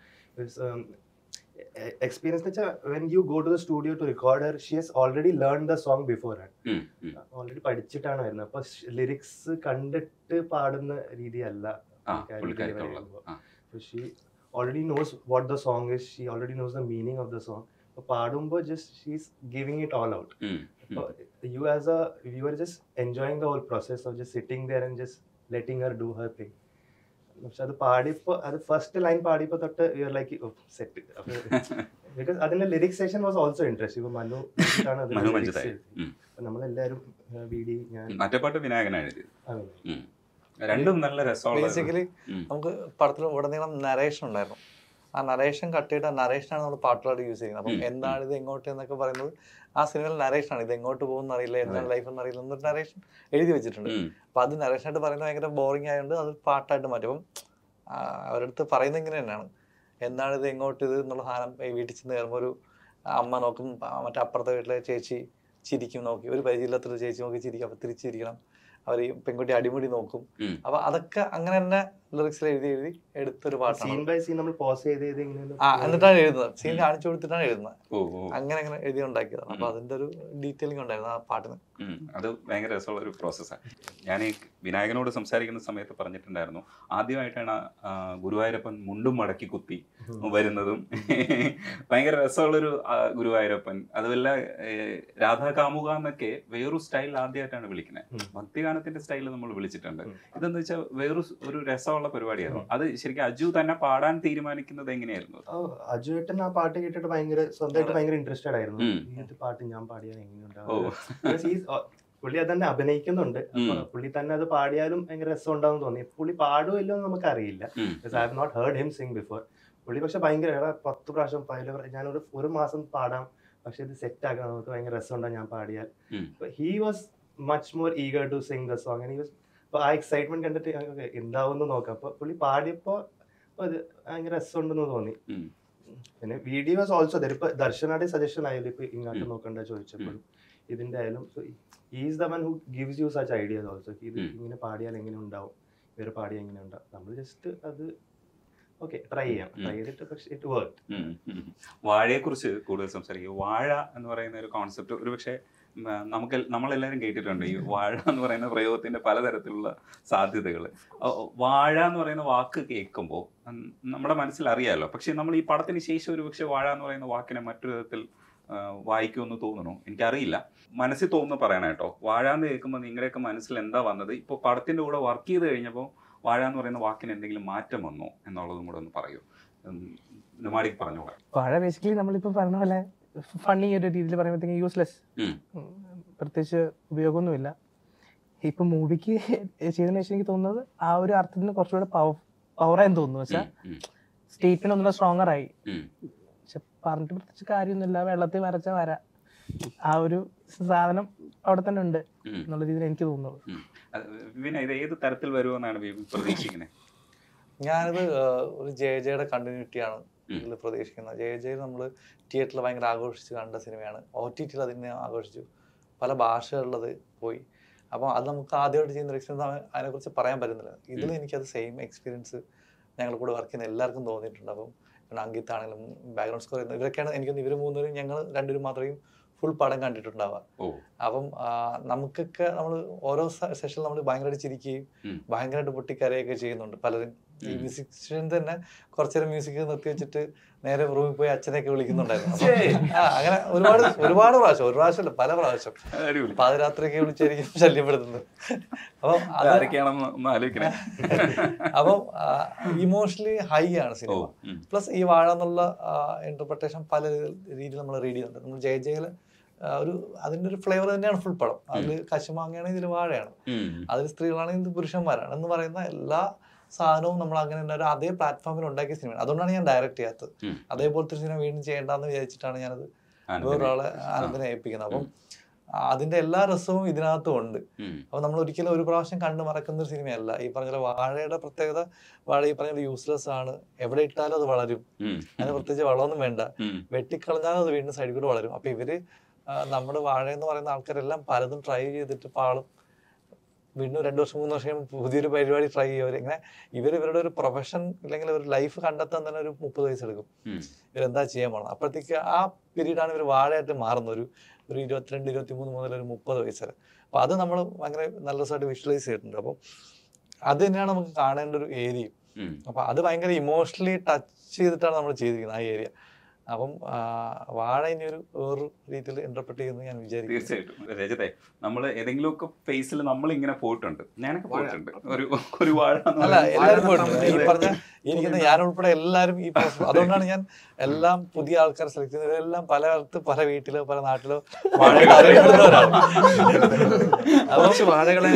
experience വെച്ചാൽ when you go to the studio to record her she has already learn the song beforehand ഉം, ഉം. Already പഠിച്ചിട്ടാണ് വരുന്നത് അപ്പോൾ ലിറിക്സ് കണ്ടിട്ട് പാടുന്ന രീതിയല്ല ആ പുള്ളിക്കാരി പുള്ളിക്കാരിക്കുള്ള deliver ചെയ്യുമ്പോൾ. ആ So she already knows what the song is. She already knows the meaning of the song. അപ്പോൾ പാടുമ്പോൾ just she's giving it all out ഉം, ഉം. അപ്പോൾ you as a viewer just enjoying the whole process of just sitting there and just letting her do her thing പക്ഷെ അത് പാടിയപ്പോൾ അത് first line പാടിയപ്പോൾ തൊട്ട് you are like set because അതിന്റെ lyrics session was also interest ഇപ്പോൾ മനു ആണ് അതിന്റെ മനു lyrics മഞ്ജുതായി എഴുതിയത്. ഉം. അപ്പോൾ നമ്മളെല്ലാവരും വി ഡി ഞാൻ മറ്റേ പാട്ട് വിനായകനാണ് എഴുതിയത് അങ്ങനെ. ഉം. രണ്ടും നല്ല രസമുള്ള ബേസിക്കലി ഉം. നമുക്ക് പടത്തിൽ ഉടനീളം നരേഷൻ ഉണ്ടായിരുന്നു ആ നരേഷൻ കട്ട് ചെയ്തിട്ട് ആ നരേഷനാണ് നമ്മൾ പാട്ടുകളായിട്ട് യൂസ് ചെയ്യുന്നത് അപ്പം ഉം, എന്താണ് ഇത് എങ്ങോട്ട് എന്നൊക്കെ പറയുന്നത് ആ സിനിമയിൽ നരേഷനാണ് ഇത് എങ്ങോട്ട് പോകുന്ന അറിയില്ല എന്താണ് ലൈഫ് എന്ന് അറിയില്ല എന്നൊരു നരേഷൻ എഴുതി വെച്ചിട്ടുണ്ട് ഉം. അപ്പം അത് നരേഷനായിട്ട് പറയുന്നത് ഭയങ്കര ബോറിംഗ് ആയതുകൊണ്ട് അത് പാട്ടായിട്ട് മാറ്റും അപ്പം ആ, അവരുടെ അടുത്ത് പറയുന്നത് ഇങ്ങനെ തന്നെയാണ് എന്താണ് ഇത് എങ്ങോട്ട് ഇത് എന്നുള്ള സാധനം ഈ വീട്ടിൽ ചെന്ന് കയറുമ്പോൾ ഒരു അമ്മ നോക്കും ആ, മറ്റേ അപ്പുറത്തെ വീട്ടിലെ ചേച്ചി ചിരിക്കും നോക്കി ഒരു പരിചയമില്ലാത്തൊരു ചേച്ചി നോക്കി ചിരിക്കും അപ്പം തിരിച്ചിരിക്കണം അവർ ഈ പെൺകുട്ടി അടിമുടി നോക്കും ഉം. അപ്പൊ അതൊക്കെ അങ്ങനെ തന്നെ ലിറിക്സിൽ എഴുതി എഴുതി എടുത്തൊരു സീൻ പാട്ടാണ് ബൈ സീൻ നമ്മൾ പോസ് ചെയ്ത് ചെയ്ത് ഇങ്ങനെ ആ എന്നിട്ടാണ് എഴുതുന്നത് സീൻ കാണിച്ചു കൊടുത്തിട്ടാണ് എഴുതുന്നത് ഓ ഓ അങ്ങനെ അങ്ങനെ എഴുതി ഉണ്ടാക്കിയതാണ് അപ്പൊ അതിന്റെ ഒരു ഡീറ്റെയിലിംഗ് ഉണ്ടായിരുന്നു ആ പാട്ടിന് ഉം. അത് ഭയങ്കര രസമുള്ള ഒരു പ്രോസസ്സാണ് ഞാൻ ഈ വിനായകനോട് സംസാരിക്കുന്ന സമയത്ത് പറഞ്ഞിട്ടുണ്ടായിരുന്നു ആദ്യമായിട്ടാണ് ആ, ഗുരുവായൂരപ്പൻ മുണ്ടും മടക്കി കുത്തി വരുന്നതും ഭയങ്കര രസമുള്ളൊരു ആ, ഗുരുവായൂരപ്പൻ അതുമല്ല ഏ, രാധാ കാമുക എന്നൊക്കെ വേറൊരു സ്റ്റൈൽ ആദ്യമായിട്ടാണ് വിളിക്കുന്നത് ഉം. ഭക്തിഗാനത്തിന്റെ സ്റ്റൈൽ നമ്മൾ വിളിച്ചിട്ടുണ്ട് ഉം. ഇതെന്ന് വെച്ചാൽ വേറൊരു സ് ഒരു രസമുള്ള പരിപാടിയായിരുന്നു അത് ശരിക്കും അജു തന്നെ പാടാൻ തീരുമാനിക്കുന്നത് എങ്ങനെയായിരുന്നു ആ, അജുവേട്ടൻ ആ പാട്ട് കേട്ടിട്ട് ഭയങ്കര സ്വന്തമായിട്ട് ഭയങ്കര ഇൻട്രസ്റ്റഡ് ആയിരുന്നു ഉം. ഈ ഒരു പാട്ട് ഞാൻ പാടിയാൽ ഓ എങ്ങനെയുണ്ടാവും Because he's, uh, പുള്ളി അതന്നെ അഭിനയിക്കുന്നുണ്ട് അപ്പൊ ഉം. പുള്ളി തന്നെ അത് പാടിയാലും ഭയങ്കര രസം ഉണ്ടാവും തോന്നി പുള്ളി പാടുമല്ലോ എന്ന് നമുക്ക് അറിയില്ല ഉം. I have not heard him sing before പുള്ളി പക്ഷെ ഭയങ്കര എടാ പത്ത് പ്രാവശ്യം പതില് പ്രാ- ഞാനൊരു ഒരു മാസം പാടാം പക്ഷെ ഇത് സെറ്റ് ആക്കണം നമുക്ക് ഭയങ്കര രസമുണ്ടാവും ഞാൻ പാടിയാൽ ഉം. He was much more eager to sing the song and he was അപ്പൊ ആ എക്സൈറ്റ്മെന്റ് കണ്ടിട്ട് ഞങ്ങൾക്ക് എന്താവുമെന്ന് നോക്കാം അപ്പൊ പുള്ളി പാടിയപ്പോ അത് ഭയങ്കര രസമുണ്ടെന്ന് തോന്നി ഉം. പിന്നെ വീഡിയോസ് ഓൾസോ ഇപ്പൊ ദർശനയുടെ സജഷൻ ആയാലും ഇപ്പൊ ഇങ്ങോട്ട് നോക്കണ്ട ചോദിച്ചപ്പോഴും ഇതിന്റെ ആയാലും is the one who gives you such ideas also ഇത് ഉം. ഇങ്ങനെ പാടിയാൽ എങ്ങനെ ഉണ്ടാവും ഇവർ പാടിയാൽ എങ്ങനെ ഉണ്ടാവും നമ്മൾ ജസ്റ്റ് അത് ഓക്കെ ട്രൈ ചെയ്യാം ഉം. ട്രൈ ചെയ്തിട്ട് പക്ഷെ ഇറ്റ് വർക്ക് ഉം, ഉം. വാഴയെക്കുറിച്ച് കൂടുതൽ സംസാരിക്കും വാഴ എന്ന് പറയുന്ന ഒരു കോൺസെപ്റ്റ് ഒരുപക്ഷെ ഉം, നമുക്ക് നമ്മളെല്ലാവരും കേട്ടിട്ടുണ്ട് ഈ വാഴ എന്ന് പറയുന്ന പ്രയോഗത്തിന്റെ പലതരത്തിലുള്ള സാധ്യതകൾ വാഴ എന്ന് പറയുന്ന വാക്ക് കേൾക്കുമ്പോൾ നമ്മുടെ മനസ്സിൽ അറിയാലോ പക്ഷെ നമ്മൾ ഈ പടത്തിന് ശേഷം ഒരു പക്ഷെ വാഴ എന്ന് പറയുന്ന വാക്കിനെ മറ്റൊരു വിധത്തിൽ ആ, വായിക്കുമെന്ന് തോന്നുന്നു എനിക്കറിയില്ല മനസ്സിൽ തോന്നുന്നു പറയണം കേട്ടോ വാഴ എന്ന് കേൾക്കുമ്പോൾ നിങ്ങളുടെയൊക്കെ മനസ്സിൽ എന്താ വന്നത് ഇപ്പോൾ പടത്തിന്റെ കൂടെ വർക്ക് ചെയ്ത് കഴിഞ്ഞപ്പോൾ വാഴ എന്ന് പറയുന്ന വാക്കിന് എന്തെങ്കിലും മാറ്റം വന്നോ എന്നുള്ളതും കൂടെ ഒന്ന് പറയൂ നുമാടിക്ക് പറഞ്ഞോളാം വാഴ ബേസിക്കലി നമ്മളിപ്പോൾ പറഞ്ഞ പോലെ ഫണ്ണി ഒരു രീതിയിൽ പറയുമ്പോഴത്തേക്കും യൂസ്ലെസ് ഉം. പ്രത്യേകിച്ച് ഉപയോഗമൊന്നുമില്ല ഇപ്പം മൂവിക്ക് ചെയ്തതിനു ശേഷം എനിക്ക് തോന്നുന്നത് ആ ഒരു അർത്ഥത്തിന് കുറച്ചുകൂടെ പവർ പവറായെന്ന് തോന്നുന്നു വെച്ചാൽ ഉം. സ്റ്റേറ്റ്മെന്റ് ഒന്നുകൂടെ സ്ട്രോങ്ങർ ആയി ഉം. പക്ഷെ പറഞ്ഞിട്ട് പ്രത്യേകിച്ച് കാര്യമൊന്നുമില്ല വെള്ളത്തിൽ വരച്ച വര ആ ഒരു സാധനം അവിടെ തന്നെ ഉണ്ട് ഉം. എന്നുള്ള രീതിയിൽ എനിക്ക് തോന്നുന്നത് ഉം. അത് വിപിന ഇത് ഏത് തരത്തിൽ വരുമെന്നാണ് വിപിൻ പ്രതീക്ഷിക്കുന്നത് ഞാനിത് ആഹ്, ഒരു ജെ ജെയുടെ കണ്ടിന്യൂറ്റിയാണ് ഉം. ഇതിൽ പ്രതീക്ഷിക്കുന്നത് ജെ ജെ നമ്മൾ തിയേറ്ററിൽ ഭയങ്കര ആഘോഷിച്ച് കണ്ട സിനിമയാണ് ഒ ടി ടിയിൽ അതിനെ ആഘോഷിച്ചു പല ഭാഷകളിലത് പോയി അപ്പോൾ അത് നമുക്ക് ആദ്യമായിട്ട് ചെയ്യുന്ന ഒരു എക്സ്പീരിയൻസ് അതിനെക്കുറിച്ച് പറയാൻ പറ്റുന്നില്ല ഇതിൽ എനിക്കത് സെയിം എക്സ്പീരിയൻസ് ഞങ്ങൾ കൂടെ വർക്ക് ചെയ്യുന്ന എല്ലാവർക്കും തോന്നിയിട്ടുണ്ട് അപ്പം പിന്നെ അങ്കിത്ത് ആണെങ്കിലും ബാക്ക്ഗ്രൗണ്ട് സ്കോർ ചെയ്യുന്ന ഇവരൊക്കെയാണ് എനിക്കൊന്ന് ഇവർ മൂന്നുപേരും ഞങ്ങൾ രണ്ടുപേരും മാത്രമേ ഫുൾ പടം കണ്ടിട്ടുണ്ടാവുക ഓ അപ്പം ആ, നമുക്കൊക്കെ നമ്മൾ ഓരോ സെഷനിൽ നമ്മൾ ഭയങ്കരമായിട്ട് ചിരിക്കുകയും ഉം. ഭയങ്കരമായിട്ട് പൊട്ടിക്കരയൊക്കെ ചെയ്യുന്നുണ്ട് പലരും ഈ ഉം. മ്യൂസിഷ്യൻ തന്നെ കുറച്ചു നേരം മ്യൂസിക് നിർത്തി വെച്ചിട്ട് നേരെ റൂമിൽ പോയി അച്ഛനെയൊക്കെ വിളിക്കുന്നുണ്ടായിരുന്നു ഛേ. അപ്പം, ആ, അങ്ങനെ ഒരുപാട് ഒരുപാട് പ്രാവശ്യം ഒരു പ്രാവശ്യമല്ല പല പ്രാവശ്യം അടിപൊളി പാതിരാത്രിയൊക്കെ വിളിച്ചായിരിക്കും ശല്യപ്പെടുത്തുന്നത് അപ്പം അത് ആരൊക്കെയാണെന്ന് ഒന്ന് ആലോചിക്കണേ അപ്പം ഇമോഷണലി ഹൈ ആണ് ഓ സിനിമ ഉം. പ്ലസ് ഈ വാഴ എന്നുള്ള ഇന്റർപ്രിട്ടേഷൻ പല രീതിയിൽ നമ്മൾ റീഡ് ചെയ്യുന്നുണ്ട് നമ്മൾ ജയ ജയല് ഒരു അതിന്റെ ഒരു ഫ്ലേവർ തന്നെയാണ് ഫുൾ പടം അതിൽ കശുമാങ്ങയാണെങ്കിൽ ഇതിൽ വാഴയാണ് ഉം. അതിൽ സ്ത്രീകളാണെങ്കിൽ ഇത് പുരുഷന്മാരാണ് എന്ന് പറയുന്ന എല്ലാ സാധനവും നമ്മൾ അങ്ങനെ തന്നെ ഒരു അതേ പ്ലാറ്റ്ഫോമിൽ ഉണ്ടാക്കിയ സിനിമയാണ് അതുകൊണ്ടാണ് ഞാൻ ഡയറക്റ്റ് ചെയ്യാത്തത് ഉം. അതേപോലത്തെ ഒരു സിനിമ വീണ്ടും ചെയ്യേണ്ടെന്ന് വിചാരിച്ചിട്ടാണ് ഞാനത് ആനന്ദിനെ. വേറൊരാളെ ആനന്ദിനെ ഏൽപ്പിക്കുന്നത് അപ്പം അതിന്റെ എല്ലാ രസവും ഇതിനകത്തും ഉണ്ട് ഉം. അപ്പൊ നമ്മൾ ഒരിക്കലും ഒരു പ്രാവശ്യം കണ്ടു മറക്കുന്ന ഒരു സിനിമയല്ല ഈ പറഞ്ഞ പോലെ വാഴയുടെ പ്രത്യേകത വാഴ ഈ പറഞ്ഞ യൂസ്ലെസ് ആണ് എവിടെ ഇട്ടാലും അത് വളരും ഉം. അതിന് പ്രത്യേകിച്ച് വളമൊന്നും വേണ്ട ഉം. വെട്ടിക്കളഞ്ഞാലും അത് വീണ്ടും സൈഡിൽ കൂടെ വളരും അപ്പൊ ഇവര് ആ, നമ്മുടെ വാഴ എന്ന് പറയുന്ന ആൾക്കാരെല്ലാം പലതും ട്രൈ ചെയ്തിട്ട് പാളും വീണ്ടും രണ്ടു വർഷം മൂന്ന് വർഷം കഴിയുമ്പോൾ പുതിയൊരു പരിപാടി ട്രൈ ചെയ്യും ഇങ്ങനെ ഇവർ ഇവരുടെ ഒരു പ്രൊഫഷൻ അല്ലെങ്കിൽ ഒരു ലൈഫ് കണ്ടെത്താൻ തന്നെ ഒരു മുപ്പത് വയസ്സെടുക്കും ഉം. ഇവരെന്താ ചെയ്യാൻ പോകണം അപ്പോഴത്തേക്ക് ആ പീരീഡാണ് ഇവർ വാഴയായിട്ട് മാറുന്നത് ഒരു ഒരു ഇരുപത്തിരണ്ട് ഇരുപത്തി മൂന്ന് മുതൽ ഒരു മുപ്പത് വയസ്സ് വരെ അപ്പൊ അത് നമ്മൾ ഭയങ്കര നല്ല രസമായിട്ട് വിഷ്വലൈസ് ചെയ്തിട്ടുണ്ട് അപ്പം അത് തന്നെയാണ് നമുക്ക് കാണേണ്ട ഒരു ഏരിയയും ഉം. അപ്പൊ അത് ഭയങ്കര ഇമോഷണലി ടച്ച് ചെയ്തിട്ടാണ് നമ്മൾ ചെയ്തിരിക്കുന്നത് ആ ഏരിയ അപ്പം ആ, വാഴ ഇനി ഒരു വേറൊരു രീതിയിൽ ഇന്റർപ്രറ്റ് ചെയ്യുമെന്ന് ഞാൻ വിചാരിക്കുന്നു തീർച്ചയായിട്ടും രജതെ നമ്മൾ ഏതെങ്കിലുമൊക്കെ ഫേസിൽ നമ്മൾ ഇങ്ങനെ പോയിട്ടുണ്ട് ഞാനൊക്കെ പോയിട്ടുണ്ട് ഒരു ഒരു വാഴ എന്ന് അല്ല പറയുന്ന എല്ലാവരും വാഴ പോയിട്ടുണ്ട് ഈ സമയത്ത് പറഞ്ഞ ഇരിക്കുന്ന ഞാൻ ഉൾപ്പെടെ എല്ലാവരും ഈ process- അതുകൊണ്ടാണ് ഞാൻ എല്ലാം പുതിയ ആൾക്കാരെ സെലക്ട് ചെയ്യുന്നത് ഇവരെല്ലാം പലയിടത്ത് പല വീട്ടിലോ പല നാട്ടിലോ വാഴയുടെ അറിയപ്പെടുന്നവരാണ് കുറച്ച് വാഴകളെ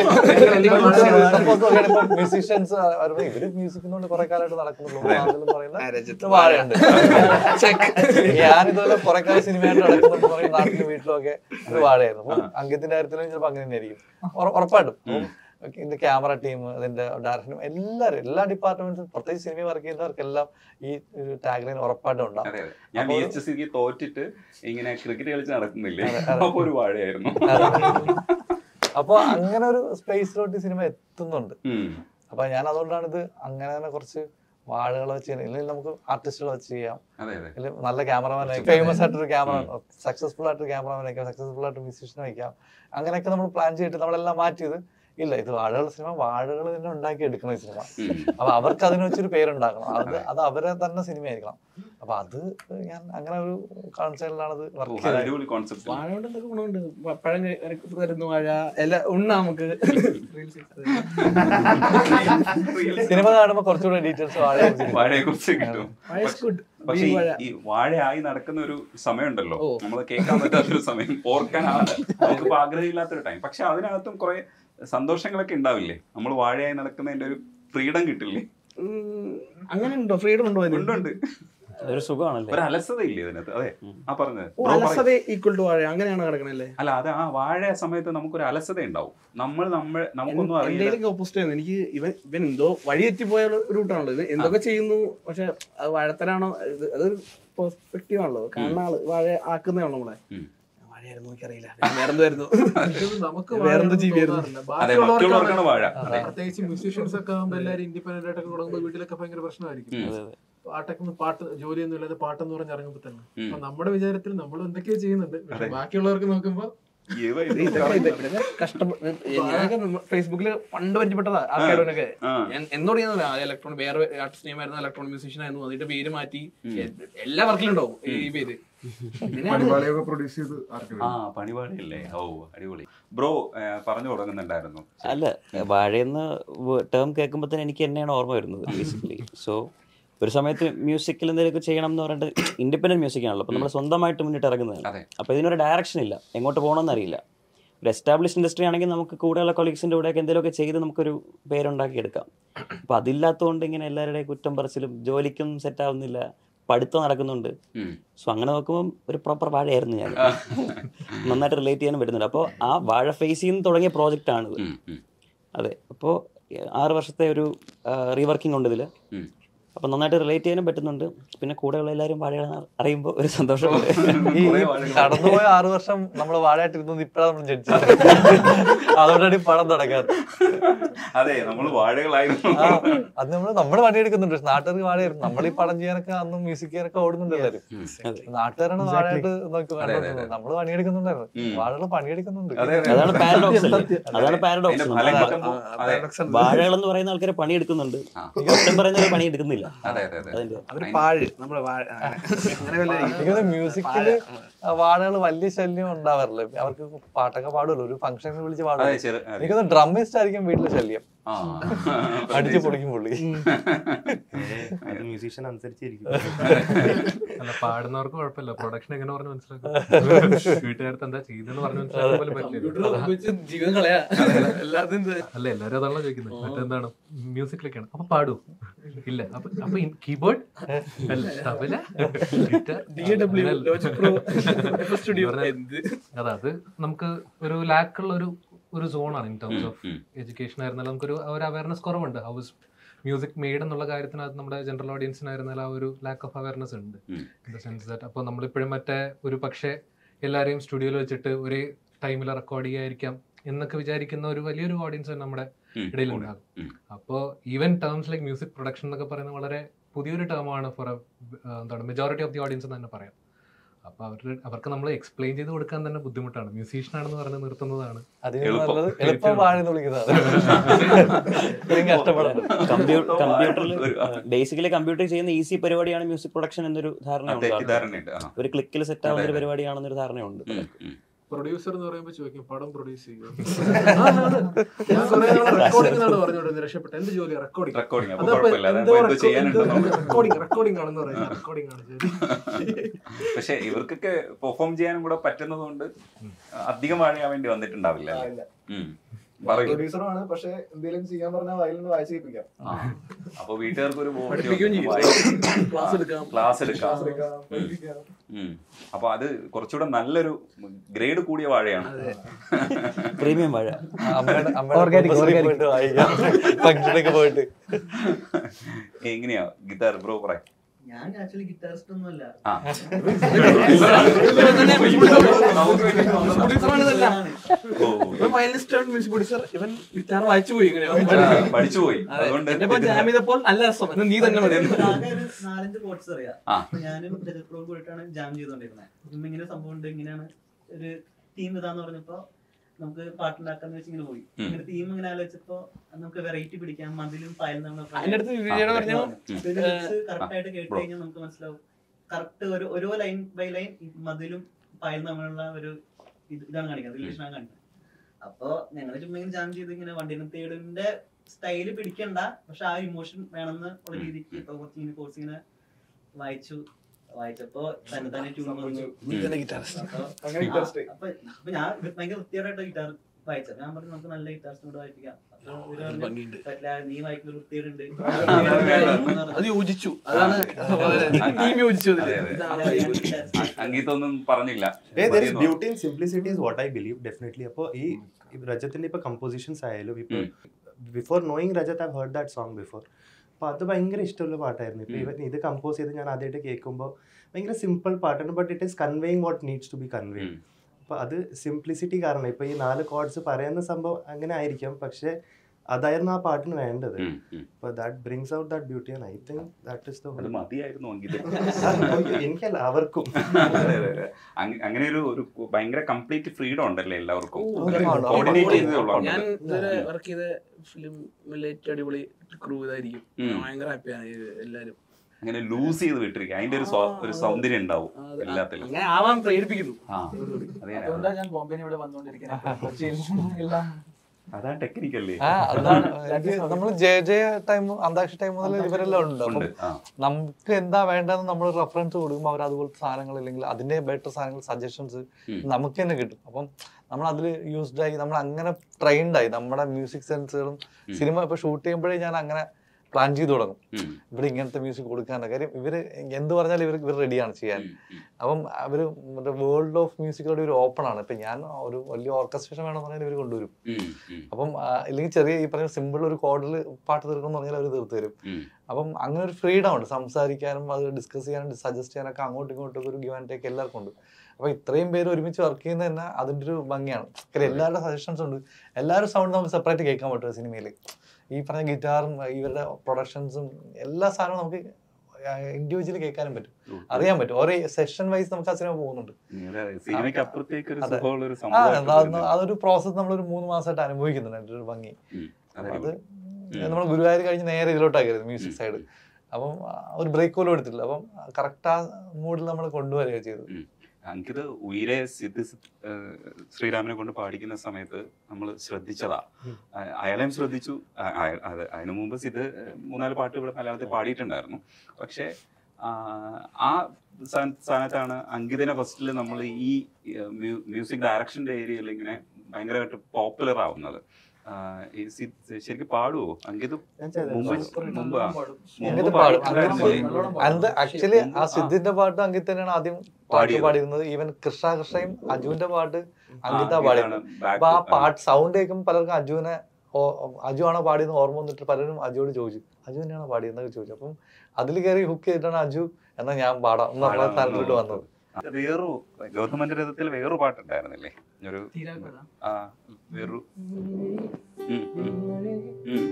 മ്യൂസീഷ്യൻസ് ഇവര് മ്യൂസിക് കൊണ്ട് കുറെ കാലമായിട്ട് നടക്കുന്നുള്ളൂ ആണെങ്കിലും പറയുന്ന ആ, രജത്ത് വാഴയുണ്ട് ഞാനിതുപോലെ കുറെ കാലം സിനിമയായിട്ട് നടക്കുന്നുണ്ട് പറയും നാട്ടിലും വീട്ടിലും ഒക്കെ ഒരു വാഴയായിരുന്നു അപ്പം അംഗത്തിന്റെ കാര്യത്തിലും ചിലപ്പോൾ അങ്ങനെ തന്നെയായിരിക്കും ഉറ- ഉറപ്പായിട്ടും അപ്പം ഇതിന്റെ ക്യാമറ ടീം അതിന്റെ ഡയറക്ഷനും എല്ലാവരും എല്ലാ ഡിപ്പാർട്ട്മെന്റ്സും പ്രത്യേകിച്ച് സിനിമ വർക്ക് ചെയ്യുന്നവർക്കെല്ലാം ഈ ടാഗ് ലൈൻ ഉറപ്പായിട്ടും ഉണ്ടാവും അതെ അതെ ഞാൻ അപ്പൊ ബി ഒരു- എച്ച് സിക്ക് തോറ്റിട്ട് ഇങ്ങനെ ക്രിക്കറ്റ് കളിച്ച് നടക്കുന്നില്ലേ അതെ, അതെ. അപ്പൊ ഒരു വാഴയായിരുന്നു അപ്പൊ അങ്ങനെ ഒരു സ്പേസിലോട്ട് ഈ സിനിമ എത്തുന്നുണ്ട് ഉം. അപ്പൊ ഞാൻ അതുകൊണ്ടാണ് ഇത് അങ്ങനെ തന്നെ കുറച്ച് വാഴകൾ വെച്ച് ചെയ്യുന്നത് ഇല്ലെങ്കിൽ നമുക്ക് ആർട്ടിസ്റ്റുകൾ വെച്ച് ചെയ്യാം അതെ അതെ ഇല്ല നല്ല ക്യാമറമാൻ ഫേമസ് ആയിട്ടൊരു ക്യാമറ സക്സസ്ഫുൾ ആയിട്ട് ക്യാമറമാൻ വയ്ക്കാം സക്സസ്ഫുൾ ആയിട്ട് മ്യൂസീഷ്യൻ വയ്ക്കാം അങ്ങനെയൊക്കെ നമ്മൾ പ്ലാൻ ചെയ്തിട്ട് നമ്മളെല്ലാം മാറ്റിയത് ഇല്ല ഇത് വാഴകളുടെ സിനിമ വാഴകൾ തന്നെ ഉണ്ടാക്കി എടുക്കുന്ന സിനിമ ഉം. അപ്പൊ അവർക്ക് അതിന് വെച്ചൊരു പേരുണ്ടാക്കണം അത് അത് അവരെ തന്നെ സിനിമ ആയിരിക്കണം അപ്പൊ അത് ഞാൻ അങ്ങനെ ഒരു കോൺസെപ്റ്റിലാണ് അത് ഓ, വർക്ക് അത് അടിപൊളി കോൺസെപ്റ്റ് വാഴ കൊണ്ട് എന്തൊക്കെ ഗുണമുണ്ട് വ- പഴം കഴി- ഇറക്കി തരുന്നു വാഴ എല്ലാം ഉണ്ണാ നമുക്ക് സിനിമ കാണുമ്പോൾ കുറച്ചുകൂടെ ഡീറ്റെയിൽസ് വാഴയെ കുറിച്ച് കിട്ടും വാഴ is good. പക്ഷെ Being വാഴ. ഈ വാഴയായി നടക്കുന്ന ഒരു സമയമുണ്ടല്ലോ നമ്മൾ കേൾക്കാൻ പറ്റാത്തൊരു സമയം ഓർക്കാൻ നമുക്കിപ്പോ ആഗ്രഹമില്ലാത്തൊരു ടൈം പക്ഷെ അതിനകത്തും കുറെ സന്തോഷങ്ങളൊക്കെ ഉണ്ടാവില്ലേ നമ്മൾ വാഴയായി നടക്കുന്നതിന്റെ ഒരു ഫ്രീഡം കിട്ടില്ലേ ഉം, അങ്ങനെ ഉണ്ടോ ഫ്രീഡം ഉണ്ടോ അതിന്? ഉണ്ട് ഉണ്ട് ഒരു സുഖമാണല്ലേ ഒരു അലസത ഇല്ലേ ഇതിനകത്ത് അതെ ആ പറഞ്ഞത് ഓ, ബ്രോ പറയ്. അലസത ഈക്വൽ ടു വാഴ അങ്ങനെയാണ് കിടക്കണല്ലേ അല്ല അത് ആ വാഴ സമയത്ത് നമുക്കൊരു അലസത ഉണ്ടാവും നമ്മൾ നമ്മൾ നമുക്കൊന്നും അറിയില്ല എന്തെങ്കിലും ഓപ്പോസിറ്റ് ആയിരുന്നു എനിക്ക് ഇവൻ ഇവൻ എന്തോ വഴി തെറ്റിപ്പോയ ഒരു റൂട്ടാണല്ലോ ഇത് എന്തൊക്കെ ചെയ്യുന്നു പക്ഷെ അത് വാഴത്തരാണോ ഇത് അതൊരു പെർസ്പെക്റ്റീവ് ആണല്ലോ കാണുന്ന ആള് വാഴ ആക്കുന്നതാണല്ലോ നമ്മളെ ഉം. വാഴയായിരുന്നു എനിക്കറിയില്ല വേറെന്തായിരുന്നു ഇത് നമുക്ക് വേറെന്തോ വാഴ ജീവിയായിരുന്നു തോന്നാറില്ല. അതെ മറ്റുള്ളവർക്കാണ് വാഴ അതെ പ്രത്യേകിച്ച് മ്യൂസീഷ്യൻസ് ഒക്കെ ആകുമ്പോൾ എല്ലാവരും ഇൻഡിപെൻഡന്റ് ആയിട്ടൊക്കെ തുടങ്ങുമ്പോൾ വീട്ടിലൊക്കെ ഭയങ്കര പ്രശ്നമായിരിക്കും ഉം. പാട്ടൊക്കെ പാട്ട് ജോലിയൊന്നും ഇല്ലാതെ പാട്ടെന്ന് പറഞ്ഞ് ഇറങ്ങുമ്പോൾ തന്നെ ഉം. അപ്പൊ നമ്മുടെ വിചാരത്തിൽ നമ്മൾ എന്തൊക്കെയോ ചെയ്യുന്നുണ്ട് പക്ഷെ അതെ. ബാക്കിയുള്ളവർക്ക് നോക്കുമ്പോൾ ഇവ ഇത് ഇതൊക്കെ ഇത് ഇതൊക്കെ കഷ്ടപ്പെട്ട് ഞാനൊക്കെ ഫേസ്ബുക്കിൽ പണ്ട് പരിചയപ്പെട്ടതാ ആൾക്കാരോടൊക്കെ ആ. ഞാൻ എന്നോട് ചെയ്യുന്നില്ല ഇലക്ട്രോണിക് വേറെ ആർട്ടിസ്റ്റ് നെയിം ആയിരുന്നു ഇലക്ട്രോണിക് മ്യൂസീഷ്യൻ ആയിരുന്നു അതിന്റെ പേര് മാറ്റി ഉം. എ- എല്ലാ വർക്കിലും ഉണ്ടാവും ഈ പേര് ഇങ്ങനെയാണ് പണിപാളിയൊക്കെ പ്രൊഡ്യൂസ് ചെയ്ത് ആർക്ക് ആ പണിപാടിയല്ലേ ഓ അടിപൊളി ബ്രോ പറഞ്ഞു തുടങ്ങുന്നുണ്ടായിരുന്നു അല്ല വാഴയെന്ന് ടേം കേൾക്കുമ്പോൾ തന്നെ എനിക്ക് തന്നെയാണ് ഓർമ്മ വരുന്നത് ബേസിക്കലി സോ ഒരു സമയത്ത് മ്യൂസിക്കിൽ എന്തെങ്കിലുമൊക്കെ ചെയ്യണം എന്ന് പറഞ്ഞിട്ട് ഇൻഡിപെൻഡന്റ് മ്യൂസിക് ആണല്ലോ അപ്പോൾ നമ്മൾ സ്വന്തമായിട്ട് മുന്നിട്ട് ഇറങ്ങുന്നതാണ് അതെ അപ്പോൾ ഇതിനൊരു ഡയറക്ഷൻ ഇല്ല എങ്ങോട്ട് പോകണമെന്ന് അറിയില്ല ഒരു എസ്റ്റാബ്ലിഷ് ഇൻഡസ്ട്രി ആണെങ്കിൽ നമുക്ക് കൂടെയുള്ള കൊളീഗ്സിൻ്റെ കൂടെയൊക്കെ എന്തെങ്കിലുമൊക്കെ ചെയ്ത് നമുക്കൊരു പേരുണ്ടാക്കി എടുക്കാം അപ്പോൾ അതില്ലാത്തതുകൊണ്ട് ഇങ്ങനെ എല്ലാവരുടെയും കുറ്റം പറച്ചിലും ജോലിക്കും സെറ്റ് ആവുന്നില്ല പഠിത്തം നടക്കുന്നുണ്ട് ഉം. സോ അങ്ങനെ നോക്കുമ്പോൾ ഒരു പ്രോപ്പർ വാഴയായിരുന്നു ഞാൻ നന്നായിട്ട് റിലേറ്റ് ചെയ്യാനും പറ്റുന്നുണ്ട് അപ്പോൾ ആ വാഴ ഫേസിൽ നിന്ന് തുടങ്ങിയ പ്രോജക്റ്റാണിത് ഉം, ഉം, അതെ അപ്പോൾ ആറ് വർഷത്തെ ഒരു റീവർക്കിംഗ് ഉണ്ട് ഇതിൽ ഉം. അപ്പോൾ നന്നായിട്ട് റിലേറ്റ് ചെയ്യാനും പറ്റുന്നുണ്ട് പിന്നെ കൂടെയുള്ള എല്ലാവരും വാഴകളെ അറിയുമ്പോൾ ഒരു സന്തോഷമുണ്ട് ഈ കുറേ വാഴകൾ. കടന്നുപോയ ആറു വർഷം നമ്മൾ വാഴയായിട്ടിരുന്നത് ഇപ്പഴാണ് നമ്മൾ ജഡ്ജ് അതുകൊണ്ടാണ് ഈ പടം നടക്കാറ് അതെ നമ്മൾ വാഴകളായിരുന്നു ആ, അത് നമ്മൾ നമ്മൾ പണിയെടുക്കുന്നുണ്ട് പക്ഷെ നാട്ടുകാർക്ക് വാഴയായിരുന്നു നമ്മൾ ഈ പടം ചെയ്യാനൊക്കെ അന്നും മ്യൂസിക് ചെയ്യാനൊക്കെ ഓടുന്നുണ്ട് എല്ലാവരും അതെ. നാട്ടുകാരാണ് വാഴയായിട്ട് നോക്കി അതെ, അതെ, അതെ. നമ്മൾ പണിയെടുക്കുന്നുണ്ടായിരുന്നു ഉം. വാഴകൾ പണിയെടുക്കുന്നുണ്ട് അതെ, അതെ. അതാണ് പാരഡോക്സ് അല്ലേ അതാണ് അതിന്റെ പാരഡോക്സ് ഫലം കിട്ടുമ്പോൾ അതെ വാഴകൾ എന്ന് പറയുന്ന ആൾക്കാർ പണിയെടുക്കുന്നുണ്ട് ആ. കുറ്റം പറയുന്നവർ പണിയെടുക്കുന്നില്ല അതെ അതെ അതെ അതിന്റെ അവര് പാഴ് നമ്മുടെ വാഴ അങ്ങനെ വല്ല എനിക്കത് മ്യൂസിക്കില് വാഴകൾ വലിയ ശല്യം ഉണ്ടാവാറില്ല അവർക്ക് പാട്ടൊക്കെ പാടുമല്ലോ ഒരു ഫംഗ്ഷനിൽ വിളിച്ച് അതെ പാടുമല്ലോ ചെറു അതെ. എനിക്കൊന്ന് ഡ്രമ്മിസ്റ്റ് ആയിരിക്കും വീട്ടിലെ ശല്യം ആ അടിച്ചു പൊളിക്കും പുള്ളി അത് മ്യൂസീഷ്യൻ അനുസരിച്ചിരിക്കും അല്ല പാടുന്നവർക്ക് കുഴപ്പമില്ല പ്രൊഡക്ഷൻ എങ്ങനെ പറഞ്ഞ് മനസ്സിലാക്കും വീട്ടുകാർക്ക് എന്താ ചെയ്തെന്ന് പറഞ്ഞ് മനസ്സിലാക്കാൻ പോലും പറ്റില്ല ഉപയോഗിച്ച് ജീവിതം കളയാ എല്ലാത്തിനും ഇത് അല്ല എല്ലാരും അതാണല്ലോ ചോദിക്കുന്നത് മറ്റെന്താണ് മ്യൂസിക്കിലൊക്കെയാണ് അപ്പൊ പാടൂ ഇല്ല അപ്പൊ അപ്പൊ കീബോർഡ് അല്ല tabla guitar DAW, Logic Pro, FL Studio, എന്ത്? അതെ അത് നമുക്ക് ഒരു ലാക്കുള്ള ഒരു ഒരു സോണാണ് in terms of um. Education ആയിരുന്നാലും നമുക്കൊരു ആ ഒരു അവയർനെസ് കുറവുണ്ട് ഹൗസ് മ്യൂസിക് മെയ്ഡ് എന്നുള്ള കാര്യത്തിനകത്ത് നമ്മുടെ ജനറൽ ഓഡിയൻസിനായിരുന്നാലും ആ ഒരു ലാക്ക് ഓഫ് അവയർനെസ് ഉണ്ട് ഉം. ഇൻ ദ സെൻസ് ദാറ്റ് അപ്പോൾ നമ്മളിപ്പോഴും മറ്റേ ഒരു പക്ഷേ എല്ലാവരെയും സ്റ്റുഡിയോയിൽ വെച്ചിട്ട് ഒരേ ടൈമിൽ റെക്കോർഡ് ചെയ്യായിരിക്കാം എന്നൊക്കെ വിചാരിക്കുന്ന ഒരു വലിയൊരു ഓഡിയൻസ് നമ്മുടെ ഉം. ഇടയിൽ ഉണ്ടാകും ഉം. അപ്പോൾ even terms like music production എന്നൊക്കെ പറയുന്നത് വളരെ പുതിയൊരു ടേമാണ് ഫോർ എന്താണ് മെജോറിറ്റി ഓഫ് ദി ഓഡിയൻസ് എന്ന് തന്നെ പറയാം അപ്പോൾ അവരുടെ അവർക്ക് നമ്മൾ എക്സ്പ്ലെയിൻ ചെയ്ത് കൊടുക്കാൻ തന്നെ ബുദ്ധിമുട്ടാണ് മ്യൂസീഷ്യൻ ആണെന്ന് പറഞ്ഞ് നിർത്തുന്നതാണ് അതിന് എളുപ്പം. നല്ലത് എളുപ്പം വാഴ എന്ന് വിളിക്കുന്നതാണ് ഇത്രയും കഷ്ടപ്പെടാൻ കമ്പ്യൂട്ടറിൽ ഒരു- ബേസിക്കലി കമ്പ്യൂട്ടർ ചെയ്യുന്ന ഈസി പരിപാടിയാണ് മ്യൂസിക് പ്രൊഡക്ഷൻ എന്നൊരു ധാരണയുണ്ട് ആൾക്കാർക്ക്. തെറ്റിദ്ധാരണയുണ്ട് ആ. ഒരു ക്ലിക്കിൽ സെറ്റ് ആവുന്ന അതെ, ഒരു അതെ. പരിപാടിയാണെന്നൊരു ധാരണയുണ്ട് ഉം, ഉം. പ്രൊഡ്യൂസർ എന്ന് പറയുമ്പോൾ ചോദിക്കും പടം പ്രൊഡ്യൂസ് ചെയ്യുക ഞാൻ കുറെ റെക്കോർഡിംഗ് എന്നാണ് പറഞ്ഞോണ്ട് രക്ഷപ്പെട്ടു എന്ത് ജോലിയാ റെക്കോർഡിംഗ് റെക്കോർഡിംഗ് അപ്പൊ കുഴപ്പമില്ല അതാകുമ്പോ എന്ത് ചെയ്യാനുണ്ടെന്നുണ്ട് റെക്കോർഡിംഗ് റെക്കോർഡിംഗ് ആണെന്ന് പറയുന്നത് റെക്കോർഡിംഗ് ആണ് ജോലി പക്ഷെ ഇവർക്കൊക്കെ പെർഫോം ചെയ്യാനും കൂടെ പറ്റുന്നത് കൊണ്ട് അധികം വാഴയാൻ വേണ്ടി വന്നിട്ടുണ്ടാവില്ല അല്ലേ? ഉം. പറയൂ പ്രൊഡ്യൂസറാണ് പക്ഷെ എന്തെങ്കിലും ചെയ്യാൻ പറഞ്ഞാൽ വയലിന് വായിച്ച് കേൾപ്പിക്കാം ആ. അപ്പൊ വീട്ടുകാർക്ക് ഒരു പഠിപ്പിക്കുകയും ചെയ്യും. ക്ലാസ് എടുക്കാം. ക്ലാസ് എടുക്കാം ക്ലാസ്സിലേക്ക് പഠിപ്പിക്കാം ഉം. അപ്പൊ അത് കുറച്ചുകൂടെ നല്ലൊരു ഗ്രേഡ് കൂടിയ വാഴയാണ് പ്രീമിയം വാഴ അമ്മയുടെ അമ്മയുടെ കുടുംബശ്രീ പോയിട്ട് വായിക്കാം ഫംഗ്ഷനൊക്കെ പോയിട്ട് എങ്ങനെയാ ഗിറ്റാർ ബ്രോ പറ ഞാൻ ആക്ച്വലി ഗിറ്റാറിസ്റ്റ് ഒന്നുമല്ല ആ ഓ ഇവൻ വയലിനിസ്റ്റ് ആണ് മ്യൂസിക് പ്രൊഡ്യൂസർ ഇവൻ ഗിറ്റാർ വായിച്ചു പോയി ഇങ്ങനെ ആ, പഠിച്ചു പോയി അതെ. അതുകൊണ്ട് എന്റെ ഒപ്പം ജാം ചെയ്തപ്പോൾ നല്ല രസം എന്ന് നീ തന്നെ മതി ആകെ ഒരു നാലഞ്ച് കോട്സ് അറിയാം ആ. അപ്പൊ ഞാനും രജത് പ്രോ കൂടിയിട്ടാണ് ജാം ചെയ്തോണ്ടിരുന്നത് ഇപ്പം ഇങ്ങനെ സംഭവം ഉണ്ട് ഇങ്ങനെയാണ് ഒരു തീം ഇതാന്ന് പറഞ്ഞപ്പോ നമുക്ക് പാട്ടുണ്ടാക്കാന്ന് വെച്ച് ഇങ്ങനെ പോയി ഉം. ഇങ്ങനെ തീം ഇങ്ങനെ ആലോചിച്ചപ്പോ നമുക്ക് വെറൈറ്റി പിടിക്കാം മതിലും ഫയൽ അതിന്റെ അടുത്ത് വിജയുടെ പറഞ്ഞു ഉം. കറക്റ്റ് ആയിട്ട് കേട്ട് Bro. കഴിഞ്ഞാൽ നമുക്ക് മനസ്സിലാവും കറക്റ്റ് ഒരു ഓരോ ലൈൻ ബൈ ലൈൻ മതിലും പായലും തമ്മിലുള്ള ഒരു ഇത് ഇതാണ് കാണിക്കുന്നത് റിലേഷനാണ് കാണിക്കുന്നത് അപ്പൊ ഞങ്ങൾ ചുമ്മാ ഇങ്ങനെ ജാം ചെയ്ത് ഇങ്ങനെ വണ്ടിനെ തേടിന്റെ സ്റ്റൈല് പിടിക്കണ്ട പക്ഷെ ആ ഇമോഷൻ വേണമെന്ന് ഉള്ള രീതിക്ക് ഇപ്പൊ കുറച്ച് ഇങ്ങനെ കോഴ്സ് ഇങ്ങനെ വായിച്ചു വായിച്ചപ്പോ തന്നെ തന്നെ ട്യൂൺ വന്നു നീ തന്നെ guitarist. അപ്പൊ- അങ്ങനെ guitarist. ആ, അപ്പൊ അപ്പൊ ഞാൻ ഭയങ്കര വൃത്തിയായിട്ട് ഗിറ്റാർ വായിച്ചത് ഞാൻ പറഞ്ഞു നമുക്ക് നല്ല ഗിറ്റാർസ് കൂടെ വായിപ്പിക്കാം അപ്പൊ ഇവര് പറഞ്ഞു, ഭംഗിയുണ്ട്. പറ്റില്ല നീ വായിക്കുന്ന വൃത്തിയുണ്ട് അത് യോജിച്ചു അതാണ് ടീം യോജിച്ചു അതില്. ഇതാണ് അംഗീതൊന്നും പറഞ്ഞില്ല Yeah, there is beauty in simplicity is what I believe definitely. അപ്പോൾ ഈ ഈ രജത്തിന്റെ ഇപ്പൊ കമ്പോസിഷൻസ് ആയാലും ഇപ്പൊ before knowing Rajath I heard that song before അപ്പോൾ അത് ഭയങ്കര ഇഷ്ടമുള്ള പാട്ടായിരുന്നു ഇപ്പൊ ഇവൻ ഇത് കമ്പോസ് ചെയ്ത് ഞാൻ ആദ്യമായിട്ട് കേൾക്കുമ്പോൾ ഭയങ്കര സിമ്പിൾ പാട്ടാണ് but it is conveying what needs to be conveying അപ്പോൾ അത് സിംപ്ലിസിറ്റി കാരണം ഇപ്പൊ ഈ നാല് കോഡ്സ് പറയുന്ന സംഭവം അങ്ങനെ ആയിരിക്കാം പക്ഷെ അതായിരുന്നു ആ പാട്ടിന് വേണ്ടത് അപ്പോൾ that brings out that beauty and I think that is അത് മതിയായിരുന്നു അങ്കിത് എനിക്കല്ല അവർക്കും അതെ, അതെ, അതെ. അങ്ങ- അങ്ങനെ ഒരു ഒരു ഭയങ്കര കംപ്ലീറ്റ് ഫ്രീഡം ഉണ്ടല്ലേ എല്ലാവർക്കും ഉണ്ട്. കോർഡിനേറ്റ് ചെയ്തേ ഞാൻ ഇതുവരെ ഉള്ളൂ വർക്ക് ചെയ്ത ഫിലിം ഏറ്റവും അടിപൊളി ക്രൂ ഇതായിരിക്കും ഉം. ഞാൻ ഭയങ്കര ഹാപ്പിയാണ് എല്ലാരും അങ്ങനെ ലൂസ് ചെയ്ത് വിട്ടിരിക്കുക അതിന്റെ ഒരു സ്വ- ഒരു സൗന്ദര്യം ഉണ്ടാവും എല്ലാത്തിലും അങ്ങനെ ആവാൻ പ്രേരിപ്പിക്കുന്നു ആ അതെ അതുകൊണ്ടാണ് ഞാൻ ബോംബെയിൽ ഇവിടെ വന്നുകൊണ്ടിരിക്കുന്നത് കൊച്ചിയിൽ എല്ലാം അതാ ടെക്നിക്കല്ലേ ആ അതാണ് നമ്മൾ J J time Antakshari time മുതൽ ഇവരെല്ലാം ഉണ്ട് അപ്പം ഉണ്ട്, ആ. നമുക്ക് എന്താ വേണ്ടതെന്ന് നമ്മൾ റെഫറൻസ് കൊടുക്കുമ്പോൾ അവർ അതുപോലത്തെ സാധനങ്ങൾ അല്ലെങ്കിൽ അതിന്റെ ബെറ്റർ സാധനങ്ങൾ സജഷൻസ് നമുക്ക് തന്നെ കിട്ടും അപ്പം നമ്മൾ അതിൽ യൂസ്ഡ് ആയി നമ്മൾ അങ്ങനെ ട്രെയിൻഡ് ആയി നമ്മുടെ മ്യൂസിക് സെൻസുകളും സിനിമ ഇപ്പൊ ഷൂട്ട് ചെയ്യുമ്പോഴേ ഞാൻ അങ്ങനെ പ്ലാൻ ചെയ്ത് തുടങ്ങും ഇവിടെ ഇങ്ങനത്തെ മ്യൂസിക് കൊടുക്കാനുള്ള കാര്യം ഇവര് എന്ത് പറഞ്ഞാലും ഇവർ ഇവർ റെഡിയാണ് ചെയ്യാൻ അപ്പം അവര് മറ്റേ വേൾഡ് ഓഫ് മ്യൂസിക്കിലൂടെ ഒരു ഓപ്പൺ ആണ് ഇപ്പൊ ഞാൻ ഒരു വലിയ ഓർക്കസ്ട്രേഷൻ വേണമെന്ന് പറഞ്ഞാൽ ഇവർ കൊണ്ടുവരും അപ്പം ആ, ഇല്ലെങ്കിൽ ചെറിയ ഈ പറഞ്ഞ സിമ്പിൾ ഒരു കോഡിൽ പാട്ട് തീർക്കണം പറഞ്ഞാൽ അവർ തീർത്ത് തരും അപ്പം അങ്ങനെ ഒരു ഫ്രീഡം ഉണ്ട് സംസാരിക്കാനും അത് ഡിസ്കസ് ചെയ്യാനും സജസ്റ്റ് ചെയ്യാനൊക്കെ അങ്ങോട്ടും ഇങ്ങോട്ടും ഒക്കെ ഒരു ഗിവ് ആൻഡ് ടേക്ക് എല്ലാവർക്കും ഉണ്ട് അപ്പൊ ഇത്രയും പേര് ഒരുമിച്ച് വർക്ക് ചെയ്യുന്നത് തന്നെ അതിന്റെ ഒരു ഭംഗിയാണ് കാര്യം എല്ലാവരുടെ സജഷൻസ് ഉണ്ട് എല്ലാവരും സൗണ്ട് നമുക്ക് സെപ്പറേറ്റ് കേൾക്കാൻ പറ്റും സിനിമയിൽ ഈ പറഞ്ഞ ഗിറ്റാറും ഇവരുടെ പ്രൊഡക്ഷൻസും എല്ലാ സാധനവും നമുക്ക് ഇൻഡിവിജ്വലി കേൾക്കാനും പറ്റും അറിയാൻ പറ്റും ഓരോ സെഷൻ വൈസ് നമുക്ക് ആ സിനിമ പോകുന്നുണ്ട് സിനിമയ്ക്ക് അപ്പുറത്തേക്ക് ഒരു അതെ. സുഖമുള്ള ഒരു ആ, സംഭവം എന്താ, അതൊന്ന് അതൊരു പ്രോസസ്സ് നമ്മളൊരു മൂന്ന് മാസമായിട്ട് അനുഭവിക്കുന്നുണ്ട് അതിന്റെ ഒരു ഭംഗി അതെ. അത് നമ്മൾ ഗുരുവായൂർ കഴിഞ്ഞ് നേരെ ഇതിലോട്ടാക്കരുത് മ്യൂസിക് സൈഡ് അപ്പം ആ, ഒരു ബ്രേക്ക് പോലും എടുത്തില്ല അപ്പം കറക്റ്റ് ആ മൂഡിൽ നമ്മൾ കൊണ്ടുവരിക ചെയ്തു എനിക്കിത് ഉയരെ സിദ്ധ് സിദ്ധ്, ഏഹ്, ശ്രീരാമനെ കൊണ്ട് പാടിക്കുന്ന സമയത്ത് നമ്മൾ ശ്രദ്ധിച്ചതാ അ- അയാളെയും ശ്രദ്ധിച്ചു അ- അയ- അത് അതിനു മുമ്പ് സിദ്ധ് ഏഹ്, മൂന്നാല് പാട്ട് ഇവിടെ മലയാളത്തിൽ പാടിയിട്ടുണ്ടായിരുന്നു പക്ഷെ ആ, ആ സ്ഥാന- സ്ഥാനത്താണ് അങ്കിതിനെ ഫസ്റ്റിൽ നമ്മൾ ഈ മ്യൂസിക് ഡയറക്ഷന്റെ ഏരിയയിൽ ഇങ്ങനെ ഭയങ്കരമായിട്ട് പോപ്പുലർ ആവുന്നത് ആ, ഈ സിദ് ശരിക്കും പാടുവോ അങ്കിത് മുമ്പ് മുമ്പ് ആ, മുമ്പ് അങ്കിത് പാടും പാടിയിട്ടുണ്ടായിരുന്നു. അത് ആക്ച്വലി ആ സിദ്ധിന്റെ പാട്ട് അങ്കിത് തന്നെയാണ് ആദ്യം പാട്ട് പാടിയത്. പാടിയിരുന്നത് ഈവൻ കൃഷ്ണ കൃഷ്ണയും അജുവിന്റെ പാട്ട് അങ്കിത അങ്കിതാണ് പാടിയിരുന്നത് back അപ്പൊ ആ to- പാട്ട് സൗണ്ട് കേൾക്കുമ്പോൾ പലർക്കും അജുവിനെ ഓ- അജു ആണോ പാടിയെന്ന് ഓർമ്മ വന്നിട്ട് പലരും അജുവോട് ചോദിച്ചു അജു തന്നെയാണോ പാടിയെന്നൊക്കെ ചോദിച്ചു അപ്പം അതിൽ കയറി ഹുക്ക് ചെയ്തിട്ടാണ് അജു എന്നാ ഞാൻ പാടാം എന്ന് പറഞ്ഞ പാടാം താല്പര്യമായിട്ട് എന്ന് വന്നത് അത് വേറൊരു ഗൗതമന്റെ രഥത്തിൽ വേറൊരു പാട്ടുണ്ടായിരുന്നില്ലേ ഒരു തീരാക്കഥ. ആ വേറൊരു ഉം, ഉം, ഉം.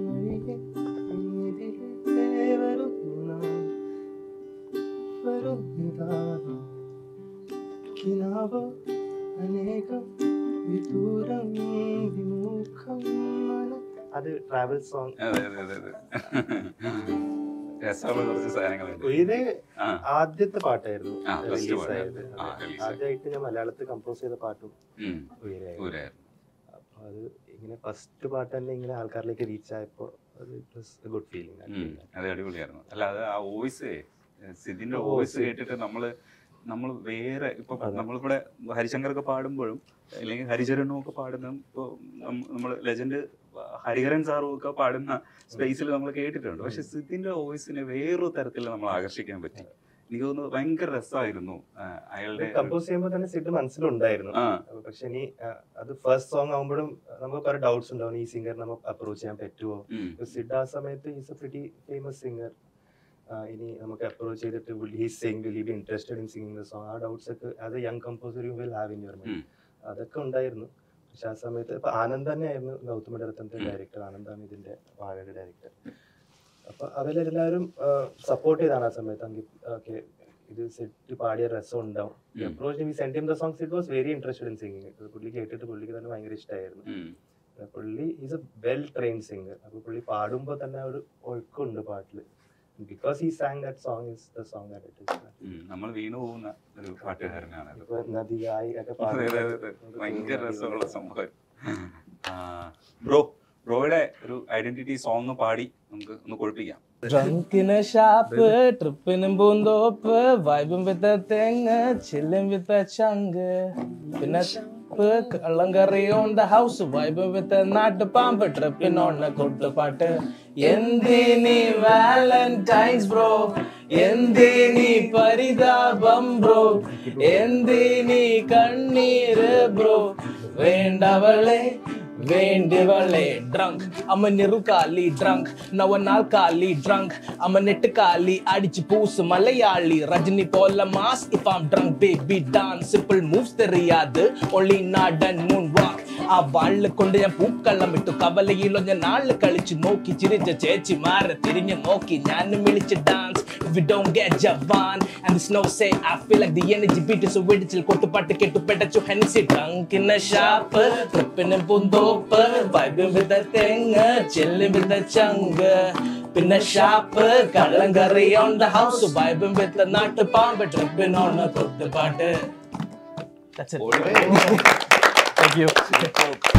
അത് ട്രാവൽ സോങ് അതെ അതെ അതെ അതെ രസമുള്ള കുറച്ച് സാധനങ്ങളുണ്ട് ഉയരെ ആ. ആദ്യത്തെ പാട്ടായിരുന്നു ആ, first റിലീസ് പാട്ട്. ആയത് ആ, release ആയത്. ആദ്യമായിട്ട് ഞാൻ മലയാളത്തിൽ കമ്പോസ് ചെയ്ത പാട്ടും ഉം. ഉയരായിരുന്നു ഉയരായിരുന്നു. അപ്പൊ അത് ഇങ്ങനെ ഫസ്റ്റ് പാട്ട് തന്നെ ഇങ്ങനെ ആൾക്കാരിലേക്ക് റീച്ച് ആയപ്പോ അത് ഗുഡ് ഫീലിംഗ് ഉം. അത് അടിപൊളിയായിരുന്നു അല്ല അത് ആ വോയിസ് സിദിന്റെ ആ വോയിസ് voice. കേട്ടിട്ട് നമ്മള് നമ്മൾ വേറെ ഇപ്പൊ നമ്മളിവിടെ ഹരിശങ്കറൊക്കെ പാടുമ്പോഴും അല്ലെങ്കിൽ ഹരിചരണും ഒക്കെ പാടുന്ന ഇപ്പൊ നമ്മൾ ലെജൻഡ് ഹരിഹരൻ സാറും ഒക്കെ പാടുന്ന സ്പേസിൽ നമ്മൾ കേട്ടിട്ടുണ്ട് പക്ഷെ സിദിന്റെ വോയിസിനെ വേറൊരു തരത്തിൽ നമ്മൾ ആകർഷിക്കാൻ പറ്റി എനിക്ക് തോന്നുന്നു ഭയങ്കര രസമായിരുന്നു ആ, അയാളുടെ ഒരു- കമ്പോസ് ചെയ്യുമ്പോൾ തന്നെ സിഡ് മനസ്സിലുണ്ടായിരുന്നു ആ. അപ്പൊ പക്ഷെ ഇനി ആ, അത് ഫസ്റ്റ് സോങ് ആകുമ്പോഴും നമുക്ക് കുറെ ഡൗട്ട്സ് ഉണ്ടാവും ഈ സിംഗർ നമുക്ക് അപ്രോച്ച് ചെയ്യാൻ പറ്റുമോ ഉം. സിഡ് ആ സമയത്ത് is a pretty famous singer ഇനി നമുക്ക് അപ്രോച്ച് ചെയ്തിട്ട് will he sing will he be interested in singing the song ആ ഡൗട്ട്സ് ഒക്കെ as a young composer you will have in your mind അതൊക്കെ ഉണ്ടായിരുന്നു പക്ഷെ ആ സമയത്ത് ഇപ്പൊ ആനന്ദ് തന്നെയായിരുന്നു ഗൗതമ രത്തന്റെ ഡയറക്ടർ ആനന്ദാണ് ഇതിന്റെ വാഴയുടെ ഡയറക്ടർ അപ്പൊ അവരെല്ലാവരും സപ്പോർട്ട് ചെയ്താണ് ആ സമയത്ത് അങ്കി ഓക്കെ ഇത് സെറ്റ് പാടിയ രസം ഉണ്ടാവും ഉം. Approach we send the songs it was very interested in singing പുള്ളി കേട്ടിട്ട് പുള്ളിക്ക് തന്നെ ഭയങ്കര ഇഷ്ടമായിരുന്നു ഉം. പുള്ളി is a well train singer അപ്പൊ പുള്ളി പാടുമ്പോൾ തന്നെ ഒരു ഒഴുക്കുണ്ട് പാട്ടിൽ because he sang that song is the song that it is. നമ്മൾ വീണു പോകുന്ന ഒരു പാട്ടുകാരനാണ് ഇപ്പൊ നദിയായി ഒക്കെ അതെ അതെ അതെ പാടുന്നത് ഭയങ്കര രസമുള്ള സംഭവം ബ്രോ ബ്രോയുടെ ഒരു ഐഡന്റിറ്റി സോങ് പാടി നമുക്ക് ഒന്ന് കൊഴിപ്പിക്കാം ഡ്രങ്കിന് ഷാപ്പ് ട്രിപ്പിനും പൂന്തോപ്പ് വൈബും വിത്ത തെങ്ങ് ചില്ലും വിത്ത ചങ്ക് പിന്നെ കള്ളം കറി ഓൺ ദ ഹൗസ് വൈബും വിത്ത നാട്ടുപാമ്പ് ട്രിപ്പിനോണ് കൊട്ടുപാട്ട് എന്തിനി വാലന്റൈൻസ് ബ്രോ എന്തിനി പരിതാപം ബ്രോ എന്തിനി കണ്ണീര് ബ്രോ വേണ്ടവളെ വേണ്ടിവളെ ഡ്രങ്ക് അമ്മ നെറുകാലി ഡ്രങ്ക് നവനാൽ കാലി ഡ്രങ്ക് അമ്മ നെട്ടുകാലി അടിച്ച് പൂസ് മലയാളി രജനി പോലെ mass if am drunk baby dance simple moves തെറിയാത് ഒളി നാടൻ മൂൺ വാക്ക് ആ വാളില് കൊണ്ട് ഞാൻ പൂക്കള്ളം ഇട്ടു കവലയിലോ ഞാൻ നാള് കളിച്ചു നോക്കി ചിരിച്ച ചേച്ചിമാരെ തിരിഞ്ഞു നോക്കി ഞാനും വിളിച്ച് dance If you don't get Javan and the snow say I feel like the energy beat is so വെടിച്ചിൽ കൊട്ടുപാട്ട് കേട്ടു പെടച്ചു ഹെൻസി ഡ്രങ്കിന് ഷാപ്പ് ട്രിപ്പിന് പൂന്തോപ്പ് വൈബും വിത തെങ്ങ് ചില്ലും വിത ചങ്ക് പിന്നെ ഷാപ്പ് കള്ളം കറി ഓൺ ദ ഹൗസ് വൈബും വിത്ത് നാട്ടു പാമ്പ് ട്രിപ്പിനോണ് കൊട്ടുപാട്ട് That's it. Thank you.